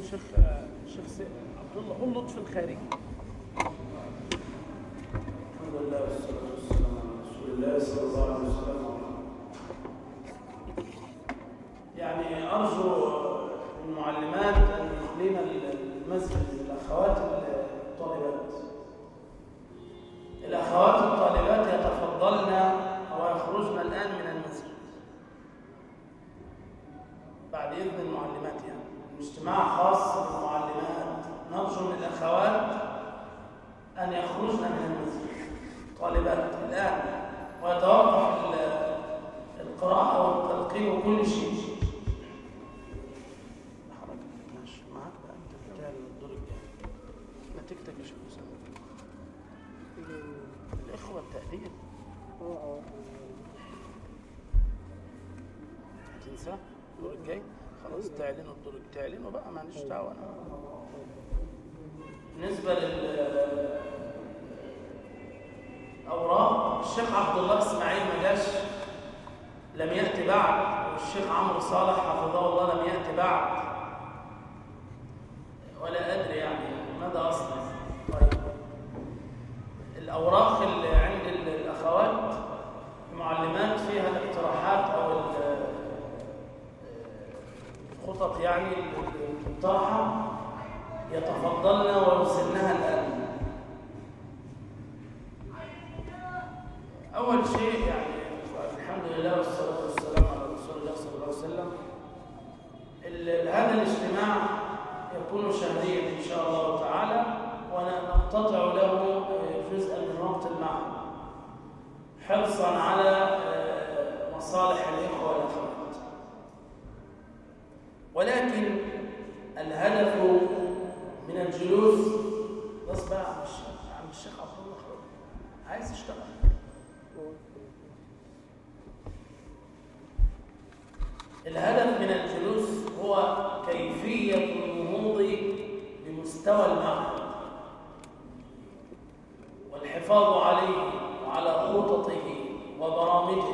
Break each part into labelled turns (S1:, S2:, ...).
S1: شيخ شيخ سي- عبد الله قول لطف الخارجي
S2: الحمد لله والصلاة والسلام على رسول الله صلى الله عليه وسلم يعني أرجو المعلمات أن يخلين المسجد الأخوات الطالبات الأخوات الطالبات يتفضلن أو يخرجن الآن من المسجد بعد إذن المعلمات يعني اجتماع خاص بالمعلمات نرجو من الأخوات أن يخرجن من المسجد طالبات الآن ويتوقف ال- القراءة والتلقين وكل شيء
S1: حركة ماشي معاك بقى انت بتاع الدور الجاي نتيجتك يا شيخ اسامه الاخوه التقدير هتنساه الدور الجاي خلاص تعلنوا الدور تعلنوا بقى معلش دعوه انا
S2: بالنسبة لل أوراق الشيخ عبد الله إسماعيل ما جاش لم يأتي بعد والشيخ عمرو صالح حفظه الله لم يأتي بعد ولا أدري يعني ماذا أصنع طيب الأوراق اللي عند ال- الأخوات المعلمات فيها الاقتراحات أو ال- الخطط يعني المقترحة يتفضلن ويرسلنها الآن أول شيء يعني الحمد لله والصلاة والسلام على رسول الله صلى الله عليه وسلم ال- هذا الاجتماع يكون شهريا إن شاء الله تعالى ونقتطع له جزءا من وقت المعهد حرصا على آه، مصالح الإخوة والأخوات ولكن الهدف من الجلوس بس بقى عم الشيخ عم الشيخ عبد الله خلاص عايز يشتغل الهدف من الجلوس هو كيفية النهوض بمستوى المعهد والحفاظ عليه وعلى خططه وبرامجه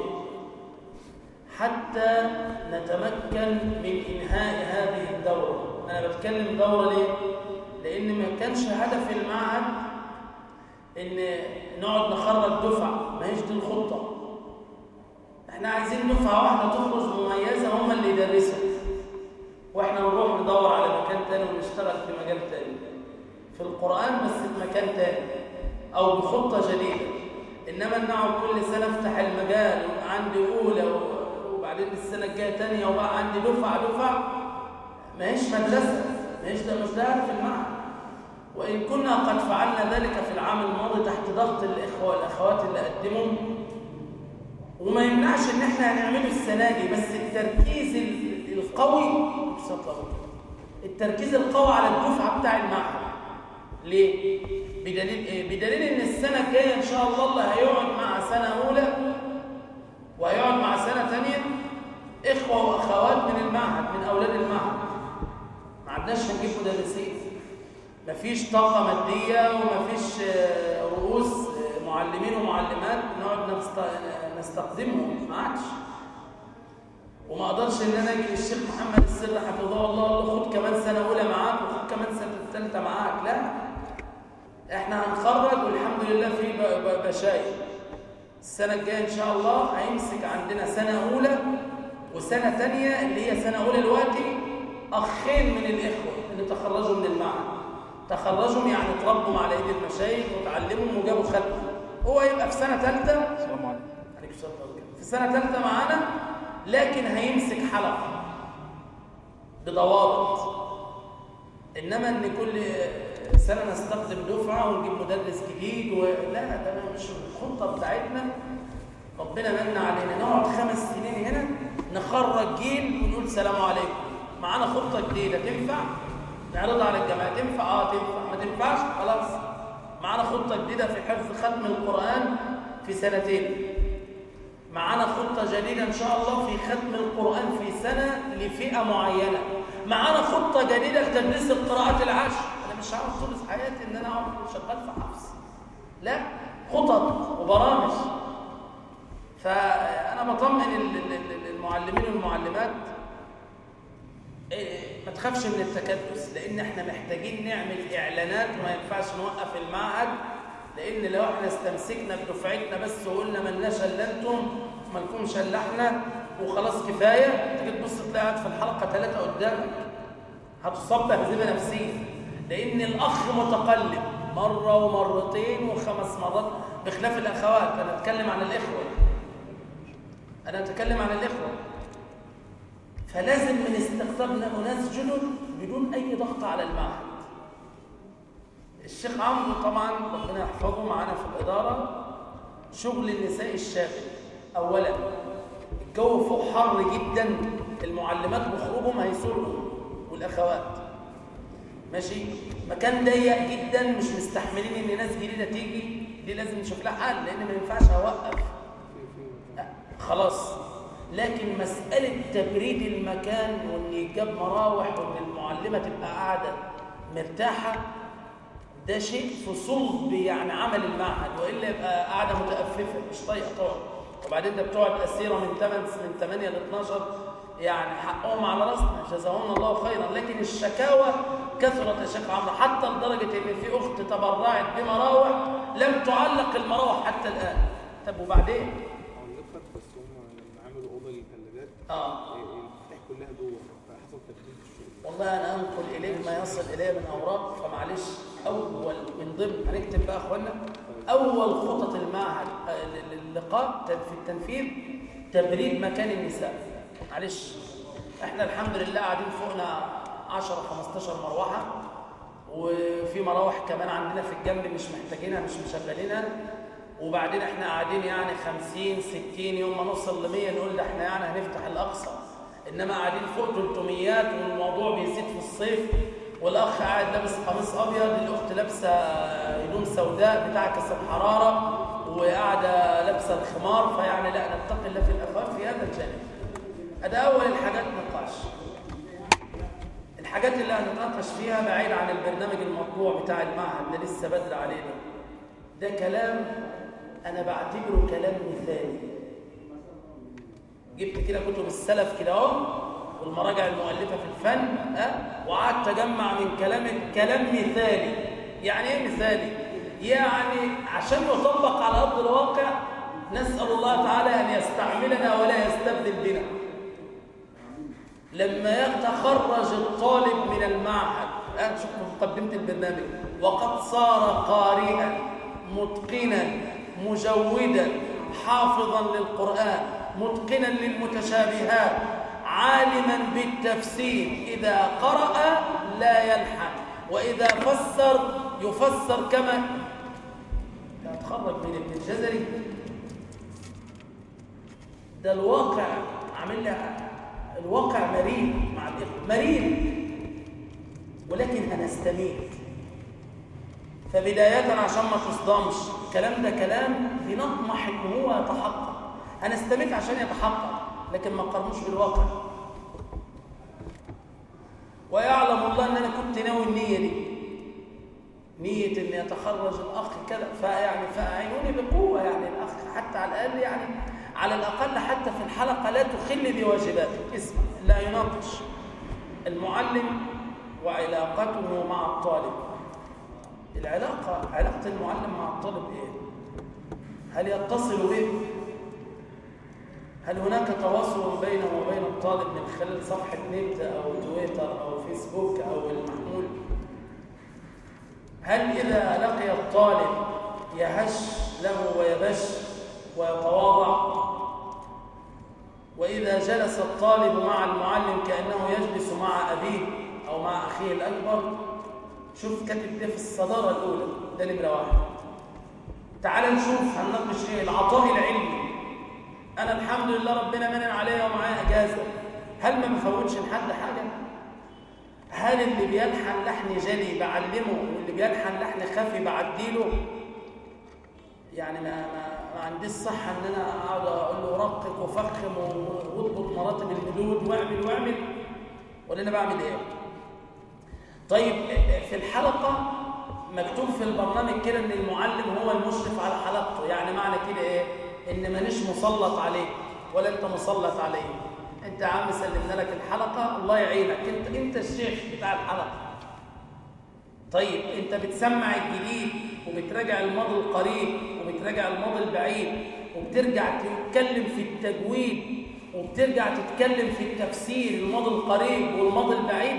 S2: حتى نتمكن من إنهاء هذه الدورة أنا بتكلم دورة ليه؟ لأن ما كانش هدف المعهد إن نقعد نخرج دفعة ما هيش دي الخطة احنا عايزين دفعة واحدة تخرج مميزة هم اللي يدرسوا واحنا نروح ندور على مكان تاني ونشتغل في مجال تاني في القرآن بس في مكان تاني أو بخطة جديدة إنما إن أقعد كل سنة أفتح المجال ويبقى عندي أولى و- وبعدين السنة الجاية تانية وبقى عندي دفعة دفعة ما هيش مدرسة ما هيش ده مش ده هدف المعهد وإن كنا قد فعلنا ذلك في العام الماضي تحت ضغط الإخوة والأخوات اللي قدموا وما يمنعش ان احنا هنعمله السنه دي بس التركيز ال- القوي التركيز القوي على الدفعه بتاع المعهد ليه بدليل ايه بدليل ان السنه الجايه ان شاء الله اللي هيقعد مع سنه اولى وهيقعد مع سنه ثانيه اخوه واخوات من المعهد من اولاد المعهد ما عدناش هنجيب مدرسين مفيش طاقه ماديه ومفيش آه، رؤوس آه، معلمين ومعلمات نقعد نست- نستخدمهم ما عادش وما اقدرش ان انا اجي للشيخ محمد السر حفظه الله اقول له خد كمان سنه اولى معاك وخد كمان سنه ثالثه معاك لا احنا هنخرج والحمد لله في ب- ب- بشاير السنه الجايه ان شاء الله هيمسك عندنا سنه اولى وسنه ثانيه اللي هي سنه اولى دلوقتي اخين من الاخوه اللي تخرجوا من المعهد تخرجوا يعني اتربوا على ايد المشايخ وتعلموا وجابوا ختمه هو يبقى في سنه ثالثه
S1: السلام عليكم
S2: عليك الصلاة والسلام. في سنة ثالثة معانا لكن هيمسك حلقة بضوابط إنما إن كل سنة نستخدم دفعة ونجيب مدرس جديد و... لا ده مش الخطة بتاعتنا ربنا من علينا نقعد خمس سنين هنا نخرج جيل ونقول سلام عليكم معانا خطة جديدة تنفع نعرضها على الجامعة تنفع اه تنفع ما تنفعش خلاص معانا خطة جديدة في حفظ ختم القرآن في سنتين معانا خطة جديدة إن شاء الله في ختم القرآن في سنة لفئة معينة معانا خطة جديدة لتدريس القراءات العشر أنا مش عاوز طول حياتي إن أنا أقعد شغال في حفظ لا خطط وبرامج فأنا بطمئن ال- ال- ال- المعلمين والمعلمات إيه، ما تخافش من التكدس لان احنا محتاجين نعمل اعلانات وما ينفعش نوقف المعهد لان لو احنا استمسكنا بدفعتنا بس وقلنا ملناش الا انتم مالكمش الا احنا وخلاص كفايه تيجي تبص تلاقي قاعد في الحلقه ثلاثه قدامك هتصاب بهزيمه نفسيه لان الاخ متقلب مره ومرتين وخمس مرات بخلاف الاخوات انا اتكلم عن الاخوه انا اتكلم عن الاخوه فلازم من استقطابنا اناس جدد بدون اي ضغط على المعهد الشيخ عمرو طبعا ربنا يحفظه معانا في الاداره شغل النساء الشاغل اولا الجو فوق حر جدا المعلمات بخروجهم هيسروا والاخوات ماشي مكان ضيق جدا مش مستحملين ان ناس جديده تيجي دي لازم نشوف لها حل لان ما ينفعش اوقف خلاص لكن مساله تبريد المكان وان يجاب مراوح وان المعلمه تبقى قاعده مرتاحه ده شيء في صلب يعني عمل المعهد والا يبقى قاعده متأففه مش طايقه تقعد وبعدين ده بتوع الاسيره من 8 من 8 ل 12 يعني حقهم على راسنا جزاهم الله خيرا لكن الشكاوى كثرت يا شيخ عمرو حتى لدرجه ان في اخت تبرعت بمراوح لم تعلق المراوح حتى الان طب وبعدين
S3: علقت بس هم لما عملوا اوضه للثلاجات
S2: اه
S3: المفتاح كلها جوه فحصل تبديل في الشغل
S2: والله انا انقل اليك ما يصل الي من اوراق فمعلش اول من ضمن هنكتب بقى اخوانا اول خطط المعهد آه، للقاء في التنفيذ تبريد مكان النساء معلش احنا الحمد لله قاعدين فوقنا 10 15 مروحه وفي مراوح كمان عندنا في الجنب مش محتاجينها مش مشغلينها وبعدين احنا قاعدين يعني 50 60 يوم ما نوصل ل 100 نقول ده احنا يعني هنفتح الاقصى انما قاعدين فوق 300 والموضوع بيزيد في الصيف والاخ قاعد لابس قميص ابيض الاخت لابسه هدوم سوداء بتعكس الحراره وقاعده لابسه الخمار فيعني لا نتقي الله في الاخوات في هذا الجانب ده اول الحاجات نقاش الحاجات اللي هنتناقش فيها بعيد عن البرنامج المطبوع بتاع المعهد اللي لسه بدري علينا ده كلام انا بعتبره كلام مثالي جبت كده كتب السلف كده اهو والمراجع المؤلفه في الفن ها وقعدت اجمع من كلام كلام مثالي يعني ايه مثالي يعني عشان يطبق على ارض الواقع نسال الله تعالى ان يستعملنا ولا يستبدل بنا لما يتخرج الطالب من المعهد الآن شوف مقدمة البرنامج وقد صار قارئا متقنا مجودا حافظا للقرآن متقنا للمتشابهات عالما بالتفسير إذا قرأ لا يلحن وإذا فسر يفسر كما يتخرج من ابن الجزري ده الواقع عامل لها الواقع مريض مع الإخوة مريض ولكن هنستميت فبداية عشان ما تصدمش الكلام ده كلام بنطمح ان هو يتحقق هنستميت عشان يتحقق لكن ما قارنوش بالواقع ويعلم الله ان انا كنت ناوي النية دي نية ان يتخرج الاخ كذا فيعني فاعينوني بقوة يعني الاخ حتى على الاقل يعني على الأقل حتى في الحلقة لا تخل بواجباته اسمع لا يناقش المعلم وعلاقته مع الطالب العلاقة علاقة المعلم مع الطالب إيه؟ هل يتصل به؟ هل هناك تواصل بينه وبين الطالب من خلال صفحة نت أو تويتر أو فيسبوك أو المحمول؟ هل إذا لقي الطالب يهش له ويبش ويتواضع وإذا جلس الطالب مع المعلم كأنه يجلس مع أبيه أو مع أخيه الأكبر شوف كاتب ده في الصدارة الأولى ده نمرة واحد تعال نشوف هنناقش ايه العطاء العلمي أنا الحمد لله ربنا منن عليا ومعايا إجازة هل ما بفوتش لحد حاجة؟ هل اللي بيلحن لحن جلي بعلمه واللي بيلحن لحن خفي بعديله؟ يعني ما, ما, ما عنديش صحة ان انا اقعد اقول له رقق وفخم واضبط مراتب الحدود واعمل واعمل ولا انا بعمل ايه طيب في الحلقة مكتوب في البرنامج كده ان المعلم هو المشرف على حلقته يعني معنى كده ايه ان مانيش مسلط عليه ولا انت مسلط عليه انت يا عم سلمنا لك الحلقه الله يعينك انت انت الشيخ بتاع الحلقه طيب انت بتسمع الجديد وبتراجع الماضي القريب وبتراجع الماضي البعيد وبترجع تتكلم في التجويد وبترجع تتكلم في التفسير الماضي القريب والماضي البعيد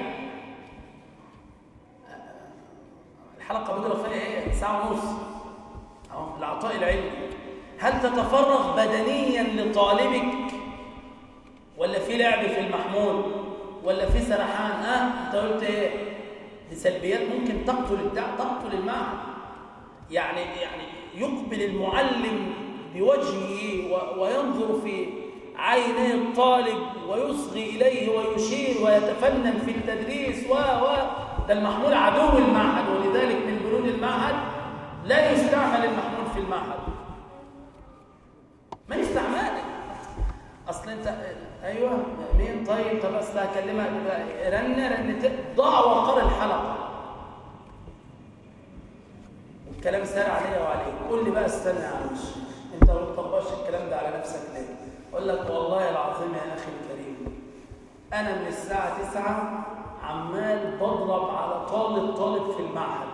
S2: الحلقه بيجرى فيها ايه ساعه ونص اهو العطاء العلمي هل تتفرغ بدنيا لطالبك ولا في لعب في المحمول ولا في سرحان اه انت قلت ايه دي سلبيات ممكن تقتل الدع تقتل المعهد يعني يعني يقبل المعلم بوجهه و- وينظر في عيني الطالب ويصغي اليه ويشير ويتفنن في التدريس و و ده المحمول عدو المعهد ولذلك من بنود المعهد لا يستعمل المحمول في المعهد ما يستعمل اصل انت ايوه مين طيب طب اصل هكلمك بقى. رن رن ت- ضاع وقار الحلقه الكلام سار عليا وعليك قول لي بقى استنى يا عم الشيخ. انت ما بتطبقش الكلام ده على نفسك ليه اقول لك والله العظيم يا اخي الكريم انا من الساعه 9 عمال بضرب على طالب طالب في المعهد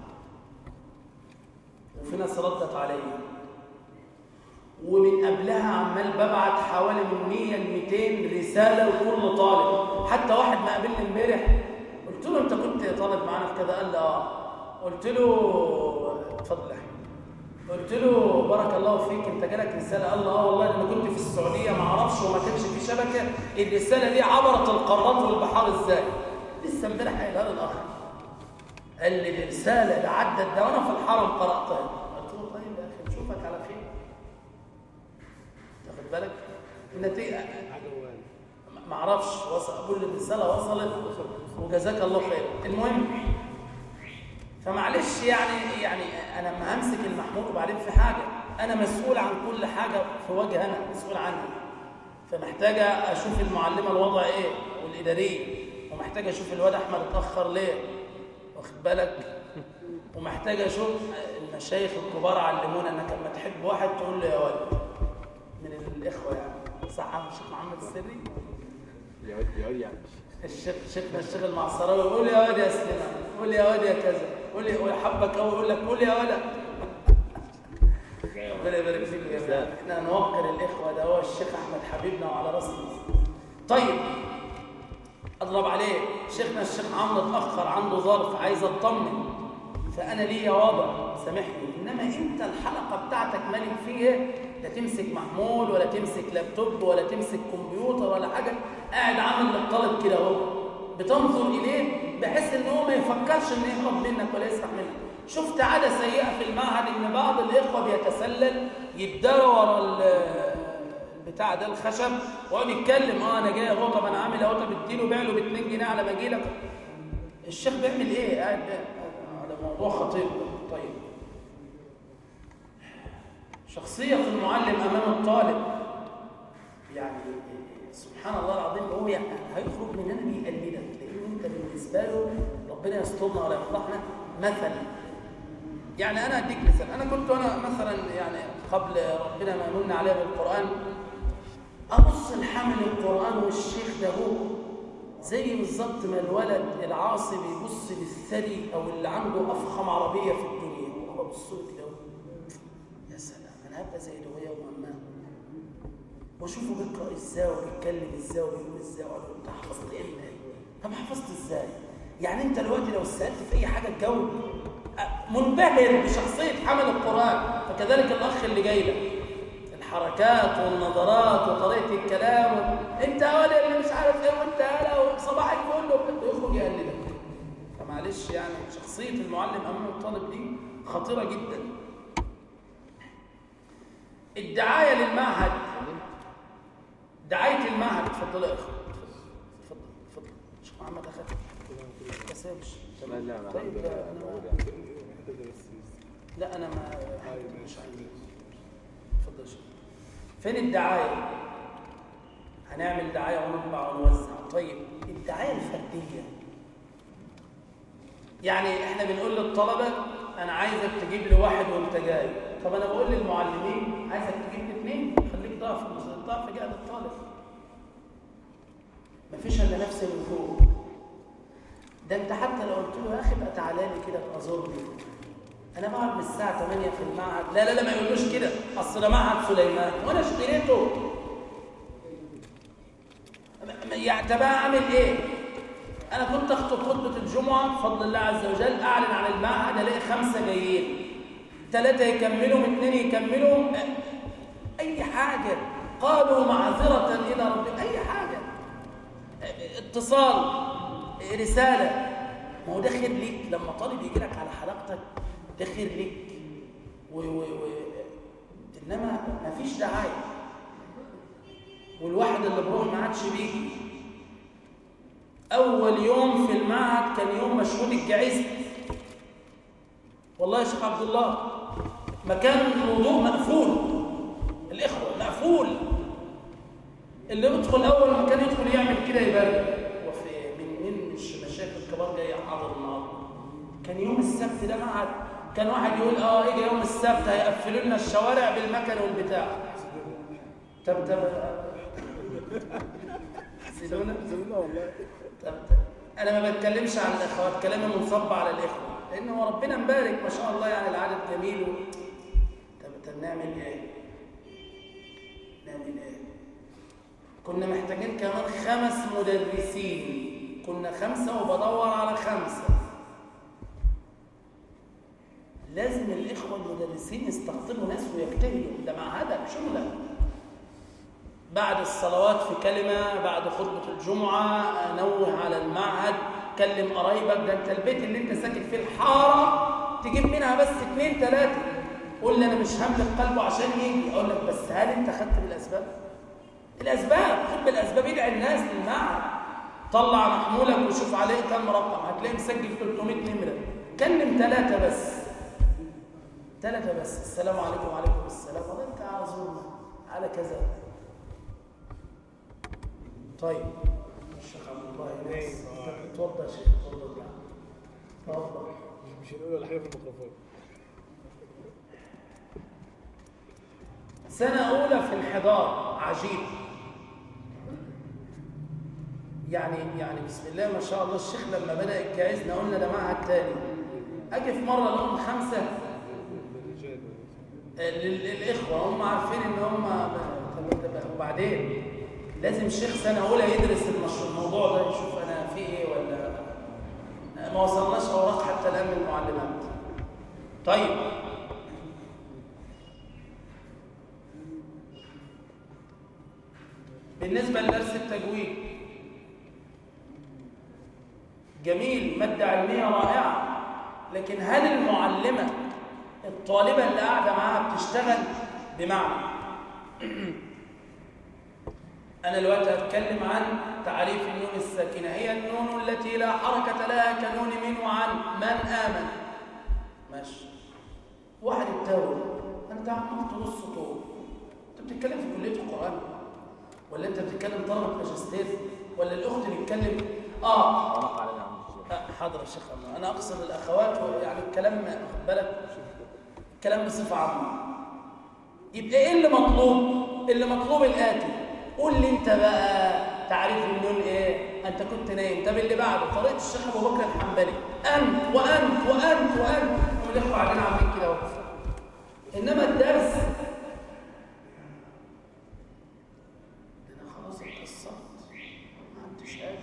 S2: وفي ناس ردت عليا ومن قبلها عمال ببعت حوالي من 100 ل 200 رساله لكل طالب حتى واحد ما قابلني امبارح قلت له انت كنت طالب معانا في كذا قال لي اه قلت له اتفضل يا احمد قلت له بارك الله فيك انت جالك رساله قال لي اه والله انا كنت في السعوديه ما اعرفش وما كانش في شبكه الرساله دي عبرت القارات والبحار ازاي لسه امبارح قايلها لي الاخ قال لي الرساله ده عدت ده وانا في الحرم قراتها قلت له طيب يا اخي نشوفك على خير تاخد بالك النتيجه
S3: حاجه وارد
S2: ما اعرفش وصل اقول الرساله وصلت وجزاك الله خير المهم فمعلش يعني يعني انا لما همسك المحمول وبعدين في حاجه انا مسؤول عن كل حاجه في وجه انا مسؤول عنها فمحتاجه اشوف المعلمه الوضع ايه والاداريه ومحتاجه اشوف الواد احمد اتاخر ليه واخد بالك ومحتاجه اشوف المشايخ الكبار علمونا انك لما تحب واحد تقول له يا ولد من الاخوه يعني صح يا الشيخ محمد السري
S4: يقعد يقعد يعني
S2: الشيخ شيخنا الشيخ المعصراوي يقول يا واد يا سليمان قول يا واد يا كذا قول لي قول حبك قوي يقول لك قول يا ولد ربنا يبارك فيك يا جماعه احنا نوقر الاخوه ده هو الشيخ احمد حبيبنا وعلى راسنا طيب اضرب عليه شيخنا الشيخ عمرو اتاخر عنده ظرف عايز اطمن فانا ليا وضع سامحني انما انت الحلقه بتاعتك مالك فيه ايه لا تمسك محمول ولا تمسك لابتوب ولا تمسك كمبيوتر ولا حاجه قاعد عامل للطالب كده اهو بتنظر اليه بحيث ان هو ما يفكرش انه يهرب منك ولا يسرح منك شفت عاده سيئه في المعهد ان بعض الاخوه بيتسلل يتدارى ورا ال- البتاع ده الخشب ويقعد يتكلم اه انا جاي اهو طب انا عامل اهو طب اديله بيع له ب 2 جنيه على ما اجي لك الشيخ بيعمل ايه قاعد هذا موضوع خطير طيب شخصية المعلم أمام الطالب يعني سبحان الله العظيم هو يعني هيخرج مننا بيقلدك لأن أنت بالنسبة له ربنا يسترنا ولا يفضحنا مثلا يعني أنا أديك مثال أنا كنت وأنا مثلا يعني قبل ربنا ما يمن عليا بالقرآن أبص لحامل القرآن والشيخ ده هو زي بالظبط ما الولد العاصي بيبص للثري أو اللي عنده أفخم عربية في الدنيا هو بص له كده يا سلام انا هبقى زي دهويه وماما واشوفه بيقرا ازاي وبيتكلم ازاي وبيقول ازاي واقول له انت حفظت ايه من إيه؟ طب حفظت ازاي يعني انت دلوقتي لو سالت في اي حاجه تجاوب أ- منبهر بشخصيه حامل القران فكذلك الاخ اللي جاي لك الحركات والنظرات وطريقه الكلام و... انت يا ولد اللي مش عارف ايه وانت هلا وصباح الفل وبت- يخرج يقلدك فمعلش يعني شخصيه المعلم امام الطالب دي خطيره جدا الدعاية للمعهد دعاية المعهد اتفضل يا اخي اتفضل اتفضل شيخ محمد اخذ ما سابش
S4: لا لا انا
S2: طيب
S4: الحمد
S2: لا
S4: لله
S2: انا
S4: موجود يعني.
S2: لا انا ما مش عايز اتفضل يا شيخ فين الدعاية هنعمل دعاية ونطبع ونوزع طيب الدعاية الفردية يعني احنا بنقول للطلبة انا عايزك تجيب لي واحد وانت جاي طب انا بقول للمعلمين عايزك تجيب لي اثنين خليك ضعف ضعف جهد الطالب مفيش الا نفس الوجوه ده انت حتى لو قلت له يا اخي بقى تعالى لي كده ابقى زورني انا بقعد من الساعه 8 في المعهد لا لا لا ما يقولوش كده اصل ده معهد سليمان وانا اشتريته م- يعني طب اعمل ايه انا كنت اخطب خطبه الجمعه بفضل الله عز وجل اعلن عن المعهد الاقي خمسه جايين ثلاثه يكملوا اثنين يكملوا اي حاجه قالوا معذره الى ربهم اي حاجه اتصال رساله ما هو ده خير ليك لما طالب يجي لك على حلقتك ده خير ليك و و و انما ما فيش دعايه والواحد اللي بروح ما عادش بيجي اول يوم في المعهد كان يوم مشهود الجعيز والله يا شيخ عبد الله مكان الوضوء مقفول الاخوه مقفول اللي يدخل اول مكان يدخل يعمل كده يبرد وفي من من مش مشايخ الكبار جاي حاضر النهارده كان يوم السبت ده معهد كان واحد يقول اه اجي يوم السبت هيقفلوا لنا الشوارع بالمكن والبتاع طب طب سيدونا
S3: زميلنا والله
S2: طب انا ما بتكلمش عن الاخوات كلامي منصب على الاخوه لان هو ربنا مبارك ما شاء الله يعني العدد جميل و... طب طب نعمل ايه نعمل ايه كنا محتاجين كمان خمس مدرسين كنا خمسه وبدور على خمسه لازم الاخوه المدرسين يستقطبوا ناس ويجتهدوا ده معهدك شغلك بعد الصلوات في كلمة بعد خطبة الجمعة نوه على المعهد كلم قرايبك ده انت البيت اللي انت ساكن فيه الحارة تجيب منها بس اثنين ثلاثة قول لي انا مش هملك قلبه عشان يجي اقول لك بس هل انت خدت بالاسباب؟ الاسباب خد بالاسباب ادعي الناس للمعهد طلع محمولك وشوف عليه كم رقم هتلاقيه مسجل 300 نمرة كلم ثلاثة بس ثلاثة بس السلام عليكم وعليكم السلام والله انت عازونا على كذا طيب الشيخ عبد الله يناس اتفضل يا شيخ اتفضل اتفضل
S3: مش هنقول ولا حاجه في الميكروفون
S2: سنة أولى في انحدار عجيب يعني يعني بسم الله ما شاء الله الشيخ لما بدأ يجهزنا قلنا ده معهد تاني أجي في مرة لهم خمسة
S3: بالرجال
S2: لل- للإخوة هم عارفين إن هم طب ده بقى- وبعدين لازم الشيخ سنة أولى يدرس المشروع الموضوع ده يشوف أنا في إيه ولا ما وصلناش أوراق حتى الآن من المعلمات طيب بالنسبة لدرس التجويد جميل مادة علمية رائعة لكن هل المعلمة الطالبة اللي قاعدة معاها بتشتغل بمعنى أنا دلوقتي هتكلم عن تعريف النون الساكنة هي النون التي لا حركة لها كنون من وعن من آمن ماشي واحد التاول أنت عمال ترص طول أنت بتتكلم في كلية القرآن ولا أنت بتتكلم طلبة ماجستير ولا الأخت بتتكلم آه
S4: طرق علينا عم الشيخ
S2: آه، حاضر يا شيخ أمر. انا اقصد الاخوات يعني الكلام خد بالك كلام بصفه عامه يبقى ايه اللي مطلوب اللي مطلوب الاتي قول لي انت بقى تعريف النون ايه انت كنت نايم طب اللي بعده طريقه الشيخ ابو بكر الحنبلي انت وانت وانت وانت والاخوه قاعدين عاملين كده اهو انما الدرس انا خلاص اتكسرت ما عدتش قادر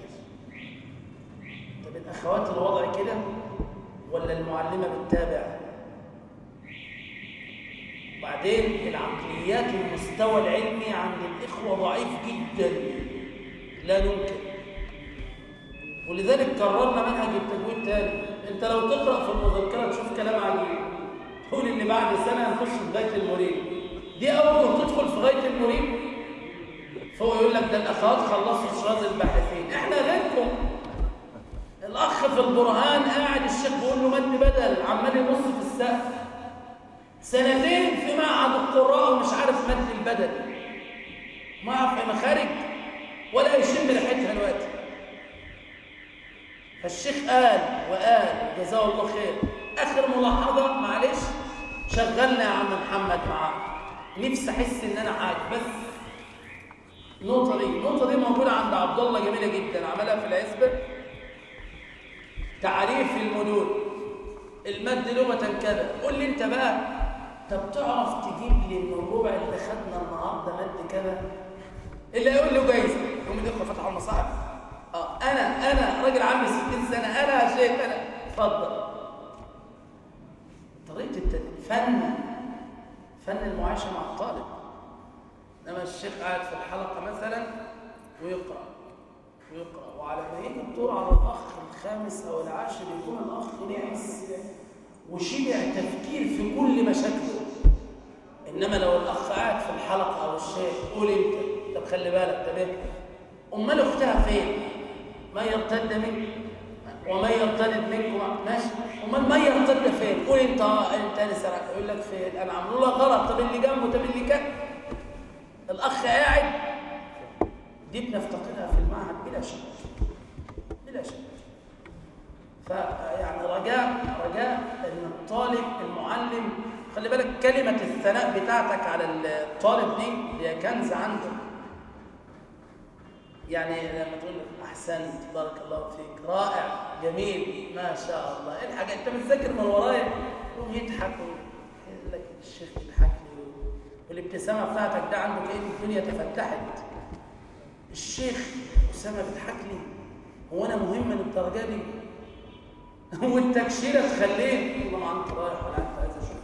S2: طب الاخوات الوضع كده ولا المعلمه بتتابع وبعدين العقليات والمستوى العلمي عند الاخوه ضعيف جدا لا ننكر ولذلك قررنا منهج التجويد تاني انت لو تقرا في المذكره تشوف كلام عجيب تقول ان بعد سنه هنخش في غايه المريد دي اول ما تدخل في غايه المريد فهو يقول لك ده الاخوات خلصوا شراز الباحثين احنا غيركم الاخ في البرهان قاعد الشيخ بيقول له مد بدل عمال يبص في السقف سنتين في معهد القراء ومش عارف مد البدل ما يعرف مخارج ولا يشم ريحتها دلوقتي فالشيخ قال وقال جزاه الله خير اخر ملاحظه معلش شغلنا يا عم محمد معاه نفسي احس ان انا حاجه بس النقطه دي النقطه دي موجوده عند عبد عبد الله جميله جدا عملها في العزبه تعريف المدود المد لغه كذا قول لي انت بقى طب تعرف تجيب لي من الربع اللي خدنا النهارده مد كذا اللي هيقول له جايزه يقوم الاخوه فتحوا المصاحف اه انا انا راجل عمري 60 سنه انا يا شيخ انا اتفضل طريقه التدريب فن فن المعايشه مع الطالب انما الشيخ قاعد في الحلقه مثلا ويقرا ويقرا وعلى ما يجي الدور على الاخ الخامس او العاشر يكون الاخ نعس وشبع تفكير في كل مشاكله انما لو الاخ قاعد في الحلقه او الشيخ قول انت طب خلي بالك طب ايه امال اختها فين ما يرتد منك ومن يرتد منكم ماشي امال ما يرتد فين قول انت انت انا سرقت يقول لك فين انا عامل له غلط طب اللي جنبه طب اللي كان الاخ قاعد دي بنفتقدها في المعهد بلا شك بلا شك فيعني رجاء رجاء ان الطالب المعلم خلي بالك كلمه الثناء بتاعتك على الطالب دي هي كنز عنده يعني لما تقول له احسنت بارك الله فيك رائع جميل ما شاء الله ايه الحاجه انت بتذاكر من ورايا يقوم يضحك ويقول لك الشيخ بيضحك لي والابتسامه بتاعتك ده عنده كأن الدنيا تفتحت الشيخ اسامه بيضحك لي هو انا مهم للدرجه دي والتكشيره تخليه والله ما انت رايح ولا انت عايز اشوف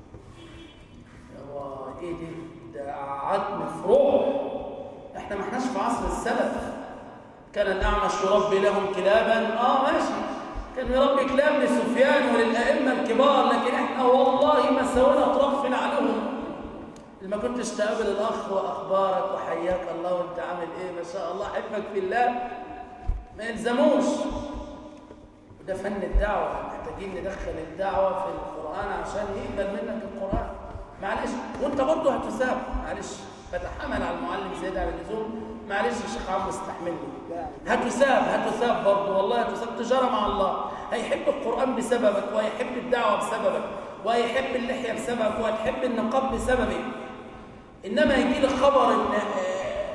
S2: هو ايه دي ده عدم فروع احنا ما احناش في عصر السلف كان الاعمش يربي لهم كلابا اه ماشي كان يربي كلاب لسفيان وللائمه الكبار لكن احنا والله ما سوينا طرف في نعلهم لما كنتش تقابل الاخ واخبارك وحياك الله وانت عامل ايه ما شاء الله حبك في الله ما يلزموش وده فن الدعوه محتاجين ندخل الدعوه في القران عشان يقبل منك القران معلش وانت برضه هتساب معلش بتحمل على المعلم زياده عن اللزوم معلش يا شيخ عمرو استحملني هتساب هتساب برضه والله هتساب تجاره مع الله هيحب القران بسببك وهيحب الدعوه بسببك وهيحب اللحيه بسببك وهتحب النقاب بسببك انما يجي لك خبر ان آه،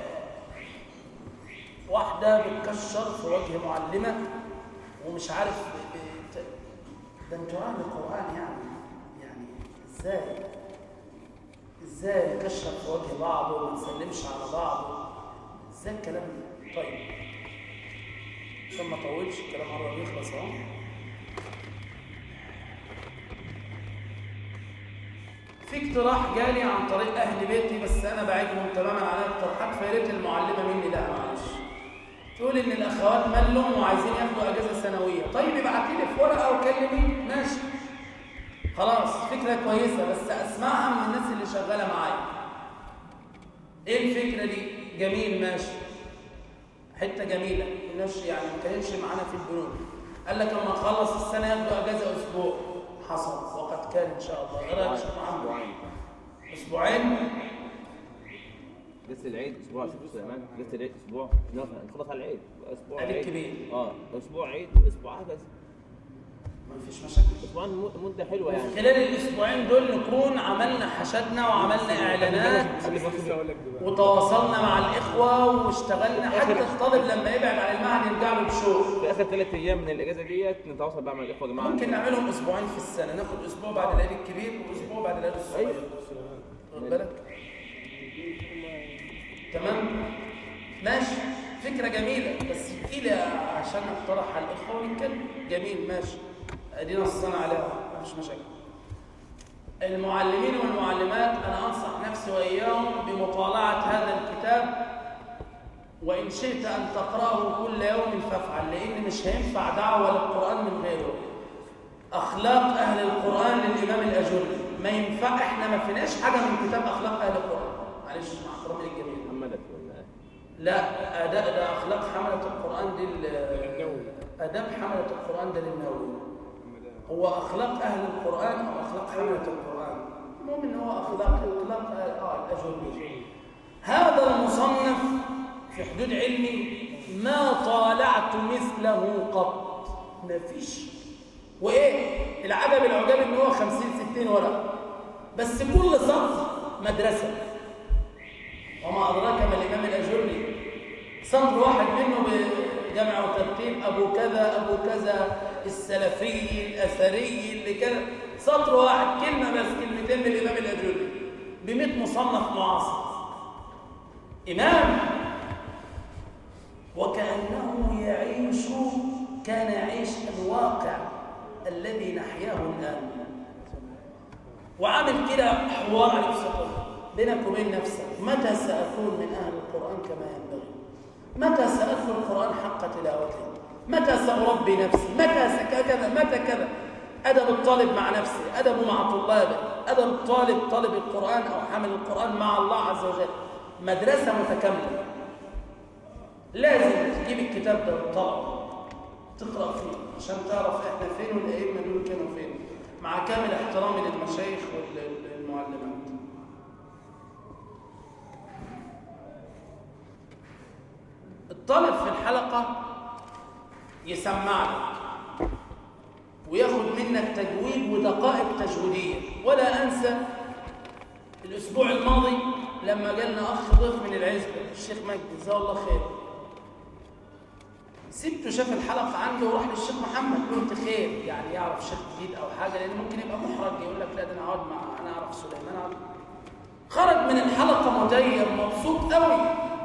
S2: واحده بتكشر في وجه معلمه ومش عارف ب- بت- ده انتوا اهل القران يعني يعني ازاي ازاي نكشر في وجه بعض وما نسلمش على بعض ازاي الكلام ده طيب عشان ما اطولش الكلام قرب يخلص اهو في اقتراح جالي عن طريق اهل بيتي بس انا بعيدهم تماما عن الاقتراحات فيا ريت المعلمه مني لا معلش تقول ان الاخوات ملوا وعايزين ياخدوا اجازه سنويه طيب ابعتي لي في ورقه وكلميني ماشي خلاص فكره كويسه بس اسمعها من الناس اللي شغاله معايا ايه الفكره دي جميل ماشي حته جميله الناس يعني ما كانتش معانا في البنوك قال لك لما نخلص السنه ياخدوا اجازه اسبوع حصل وقد كان ان شاء الله ايه رايك يا شيخ محمد اسبوعين
S4: لسه العيد اسبوع شوف سليمان لسه العيد اسبوع نخلص على العيد اسبوع
S2: عيد
S4: عيد
S2: كبير.
S4: اه اسبوع عيد واسبوع اجازه
S2: ما فيش مشاكل
S4: اسبوعين م- مده حلوه يعني
S2: خلال الاسبوعين دول نكون عملنا حشدنا وعملنا اعلانات
S3: قبل ما لسه اقول لك دلوقتي
S2: وتواصلنا مع الاخوه واشتغلنا حتى الطالب لما يبعد عن المعهد يرجع له بشوق
S4: في اخر ثلاث ايام من الاجازه ديت نتواصل بقى مع الاخوه يا جماعه
S2: ممكن نعملهم اسبوعين في السنه ناخد اسبوع بعد العيد الكبير واسبوع بعد العيد الصغير واخد بالك تمام ماشي فكره جميله بس الى عشان اقترح على الاخوه ونتكلم جميل ماشي ادينا الصنع عليها مفيش مشاكل المعلمين والمعلمات انا انصح نفسي واياهم بمطالعه هذا الكتاب وان شئت ان تقراه كل يوم فافعل لان مش هينفع دعوه للقران من غيره اخلاق اهل القران للامام الاجري ما ينفع احنا ما فيناش حاجه من كتاب اخلاق اهل القران معلش مع احترامي للجميع
S4: محمدك ولا إيه؟
S2: لا اداء ده اخلاق حمله القران دي ال-
S3: للنووي.
S2: اداب حمله القران ده للنووي
S3: محمد
S2: هو اخلاق اهل القران او اخلاق حمله القران المهم ان هو اخلاق اخلاق اه الاجري هذا المصنف في حدود علمي ما طالعت مثله قط ما فيش وايه العجب العجاب ان هو 50 60 ورقه بس كل سطر مدرسه وما ادراك ما الامام الاجري سطر واحد منه بجمع وترتيب ابو كذا ابو كذا السلفي الاثري اللي كذا سطر واحد كلمه بس كلمتين للامام الاجوري ب 100 مصنف معاصر امام وكانه يعيش كان يعيش الواقع الذي نحياه الان وعامل كده حوار نفسه بينك وبين نفسك متى سأكون من أهل القرآن كما ينبغي متى سأتلو القرآن حق تلاوته متى سأربي نفسي متى كذا متى كذا أدب الطالب مع نفسه أدبه مع طلابه أدب الطالب طالب القرآن أو حامل القرآن مع الله عز وجل مدرسة متكاملة لازم تجيب الكتاب ده وتطلعه تقرأ فيه عشان تعرف احنا فين والأئمة دول كانوا فين مع كامل احترامي للمشايخ والمعلمات الطالب في الحلقة يسمع لك وياخد منك تجويد ودقائق تجويدية ولا أنسى الأسبوع الماضي لما جالنا أخ ضيف من العزبة الشيخ مجدي جزاه الله خير سبته شاف الحلقة عنده وراح للشيخ محمد قلت خير يعني يعرف شيخ جديد أو حاجة لأن ممكن يبقى محرج يقول لك لا ده أنا أقعد مع أنا أعرف سليمان أعرف خرج من الحلقة متيم مبسوط قوي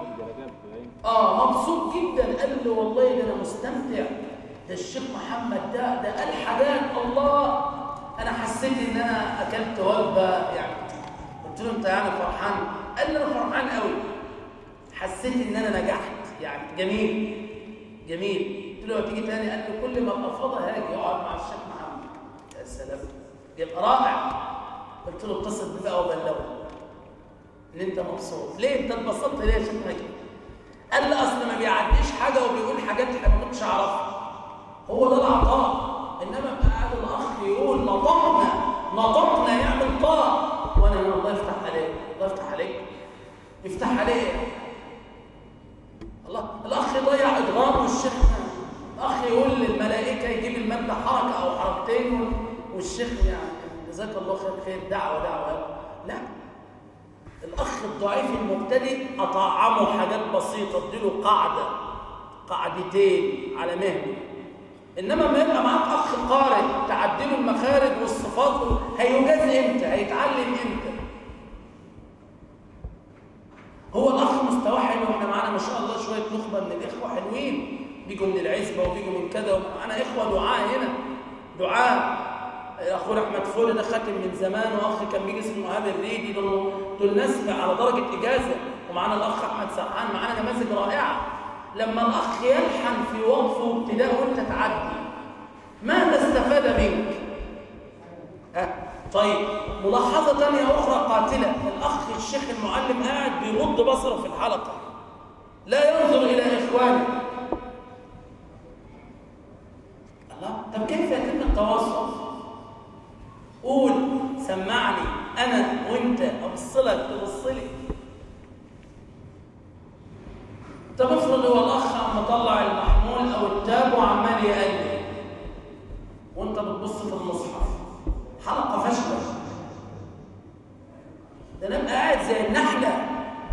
S2: اه مبسوط جدا قال له والله ده انا مستمتع ده الشيخ محمد ده ده قال حاجات الله انا حسيت ان انا اكلت وجبه يعني قلت له انت يعني فرحان قال لي انا فرحان قوي حسيت ان انا نجحت يعني جميل جميل قلت له تيجي تاني قال لي كل ما ابقى فاضي هاجي اقعد مع الشيخ محمد يا سلام يبقى رائع قلت له اتصل بيه بقى وبلغه ان انت مبسوط ليه انت اتبسطت ليه يا شيخ مجدي قال لي اصل ما بيعديش حاجه وبيقول حاجات انا ما كنتش اعرفها هو ده العطاء انما بقى قاعد الاخ يقول نطقنا نطقنا يعمل طاء وانا الله يفتح عليك الله يفتح عليك يفتح عليك الله الاخ يضيع ادغام والشيخ الاخ يقول للملائكه يجيب الماده حركه او حركتين والشيخ يعني جزاك الله خير خير دعوه دعوه لا الأخ الضعيف المبتدئ أطعمه حاجات بسيطة اديله قاعدة قاعدتين على مهله إنما ما يبقى معاك أخ قارئ تعدله المخارج والصفات هيجاز إمتى؟ هيتعلم إمتى؟ هو الأخ مستواه حلو وإحنا معانا ما شاء الله شوية نخبة من الإخوة حلوين بيجوا من العزبة وبيجوا من كذا ومعانا إخوة دعاء هنا دعاء اخونا احمد فول ده ختم من زمان واخ كان بيجي اسمه ايهاب الريدي دول دول ناس على درجه اجازه ومعانا الاخ احمد سرحان معانا نماذج رائعه لما الاخ يلحن في وقفه وابتداء وانت تعدي ماذا استفاد منك أه؟ طيب ملاحظه ثانيه اخرى قاتله الاخ الشيخ المعلم قاعد بيرد بصره في الحلقه لا ينظر الى اخوانه الله طب كيف يتم التواصل قول سمعني انا وانت ابص لك تبص لي طب افرض هو الاخ عم مطلع المحمول او التاب وعمال يقلب وانت بتبص في المصحف حلقه فاشله ده انا قاعد زي النحله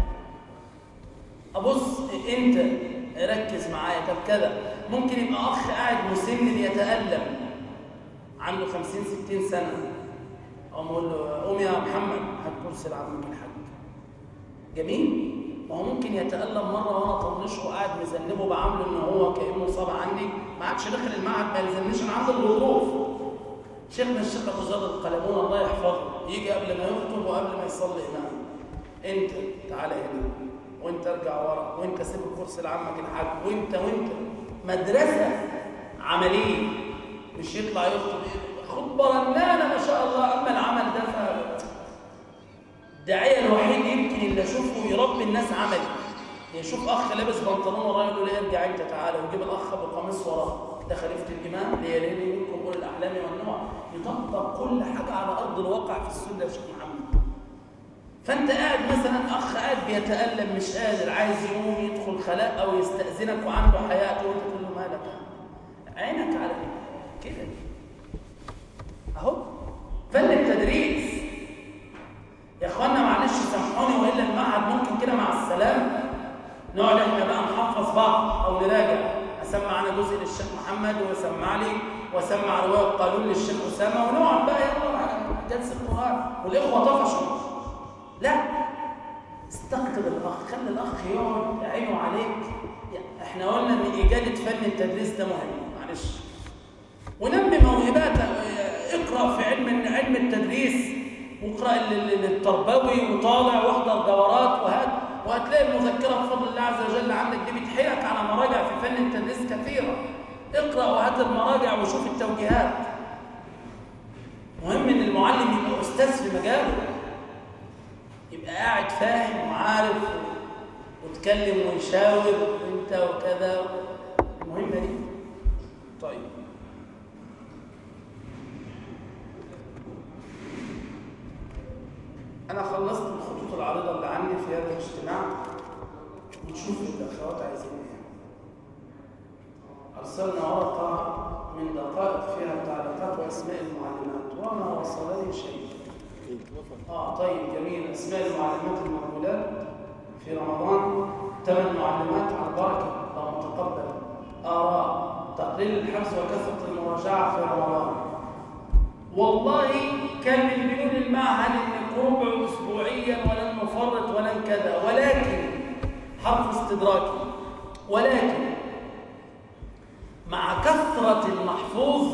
S2: ابص انت ركز معايا طب كذا ممكن يبقى اخ قاعد مسن يتالم عنده 50 60 سنه اقوم اقول له قوم يا محمد هات كرسي لعمك الحاج جميل ما هو ممكن يتالم مره وانا طنشه وقاعد مذنبه بعامله ان هو كانه صاب عندي ما عادش داخل المعهد ما يلزمنيش انا عندي الظروف شيخنا الشيخ ابو زاد القلمون الله يحفظه يجي قبل ما يخطب وقبل ما يصلي امام انت تعالى هنا وانت ارجع ورا وانت سيب الكرسي لعمك الحاج وانت وانت مدرسه عمليه مش يطلع يخطب خطبه رنانه ما شاء الله اما العمل ده ف الداعيه الوحيد يمكن اللي اشوفه يربي الناس عملي يشوف اخ لابس بنطلون وراه يقول له ارجع انت تعالى ويجيب الاخ بقميص وراه ده خليفه الامام ليالي منكم اولي الاحلام والنوع يطبق كل حاجه على ارض الواقع في السنه يا شيخ محمد فانت قاعد مثلا اخ قاعد بيتالم مش قادر عايز يقوم يدخل خلاء او يستاذنك وعنده حياء وانت تقول له مالك عينك على كده اهو فن التدريس يا اخوانا معلش سامحوني والا المعهد ممكن كده مع السلامه نقعد احنا بقى نحفظ بعض او نراجع اسمع انا جزء للشيخ محمد ويسمع لي واسمع روايه قانون للشيخ اسامه ونقعد بقى يلا جلسه قران والاخوه طفشوا لا استقطب الاخ خلي الاخ يقعد عينه عليك احنا قلنا ان اجاده فن التدريس ده مهم معلش ونمي موهباتك اقرا في علم علم التدريس واقرا التربوي وطالع واحضر دورات وهات وهتلاقي المذكره بفضل الله عز وجل عندك دي بتحيلك على مراجع في فن التدريس كثيره اقرا وهات المراجع وشوف التوجيهات مهم ان المعلم يبقى استاذ في مجاله يبقى قاعد فاهم وعارف وتكلم ويشاور انت وكذا المهمه دي طيب انا خلصت الخطوط العريضه اللي عندي في هذا الاجتماع ونشوف الاخوات عايزين ايه ارسلنا ورقه من دقائق فيها تعليقات واسماء المعلمات وما وصلني شيء اه طيب جميل اسماء المعلمات المقبولات في رمضان ثمان معلمات على البركه اللهم تقبل اراء تقليل الحفظ وكثره المراجعه في رمضان والله كان من بنود المعهد ان ربع اسبوعيا ولن نفرط ولن كذا ولكن حرف استدراكي ولكن مع كثرة المحفوظ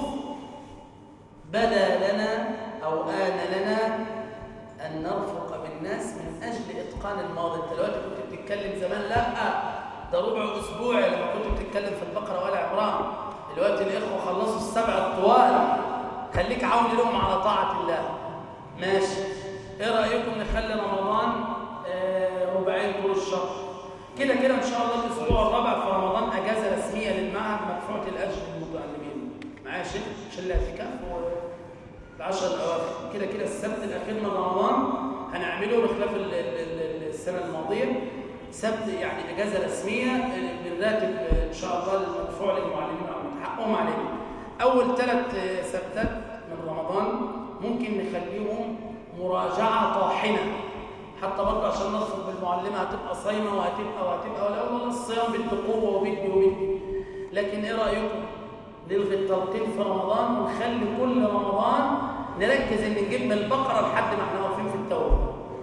S2: بدا لنا أو آن لنا أن نرفق بالناس من أجل إتقان الماضي أنت دلوقتي كنت بتتكلم زمان لا ده ربع أسبوع لما كنت بتتكلم في البقرة ولا عمران دلوقتي الإخوة خلصوا السبع الطوال خليك عون لهم على طاعة الله ماشي ايه رأيكم نخلي رمضان آه ربعين طول الشهر كده كده ان شاء الله الاسبوع الرابع في رمضان اجازه رسميه للمعهد مدفوعه الاجر للمتعلمين معايا شيخ عشان الاعتكاف العشر الاواخر كده كده السبت الاخير من رمضان هنعمله بخلاف ال- ال- ال- السنه الماضيه سبت يعني اجازه رسميه بالراتب ان شاء الله المدفوع للمعلمين او حقهم علينا اول ثلاث سبتات من رمضان ممكن نخليهم مراجعه طاحنه حتى برضه عشان نرفض بالمعلمه هتبقى صايمه وهتبقى وهتبقى ولا والله الصيام بده قوه وبدي وبدي لكن ايه رايكم نلغي التلقين في رمضان ونخلي كل رمضان نركز ان نجيب من البقره لحد ما احنا واقفين في التوبه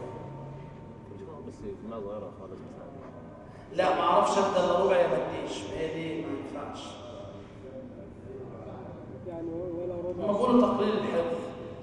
S4: بس كمية صغيرة خالص مثلا
S2: لا ما اعرفش ابدا الا ربع يا بديش هي دي ما ينفعش
S5: يعني ولا ربع
S2: هم بيقولوا تقليل الحفظ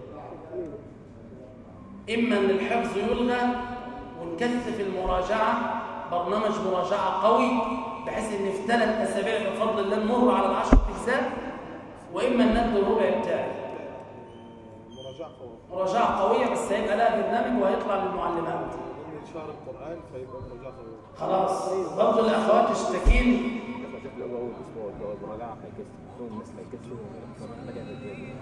S2: اما ان الحفظ يلغى ونكثف المراجعه برنامج مراجعه قوي بحيث ان في ثلاث اسابيع بفضل الله نمر على العشر اجزاء واما ان ندي الربع بتاعي
S3: مراجعة قوية
S2: مراجعه قويه بس هيبقى لها برنامج وهيطلع للمعلمات
S3: من شهر القرآن فيبقى مراجعة قوية
S2: خلاص برضه الاخوات اشتكين
S4: لما شفت لو أول أسبوع الجواز مراجعة هيكسر كل الناس هيكسروا محتاجة تدريب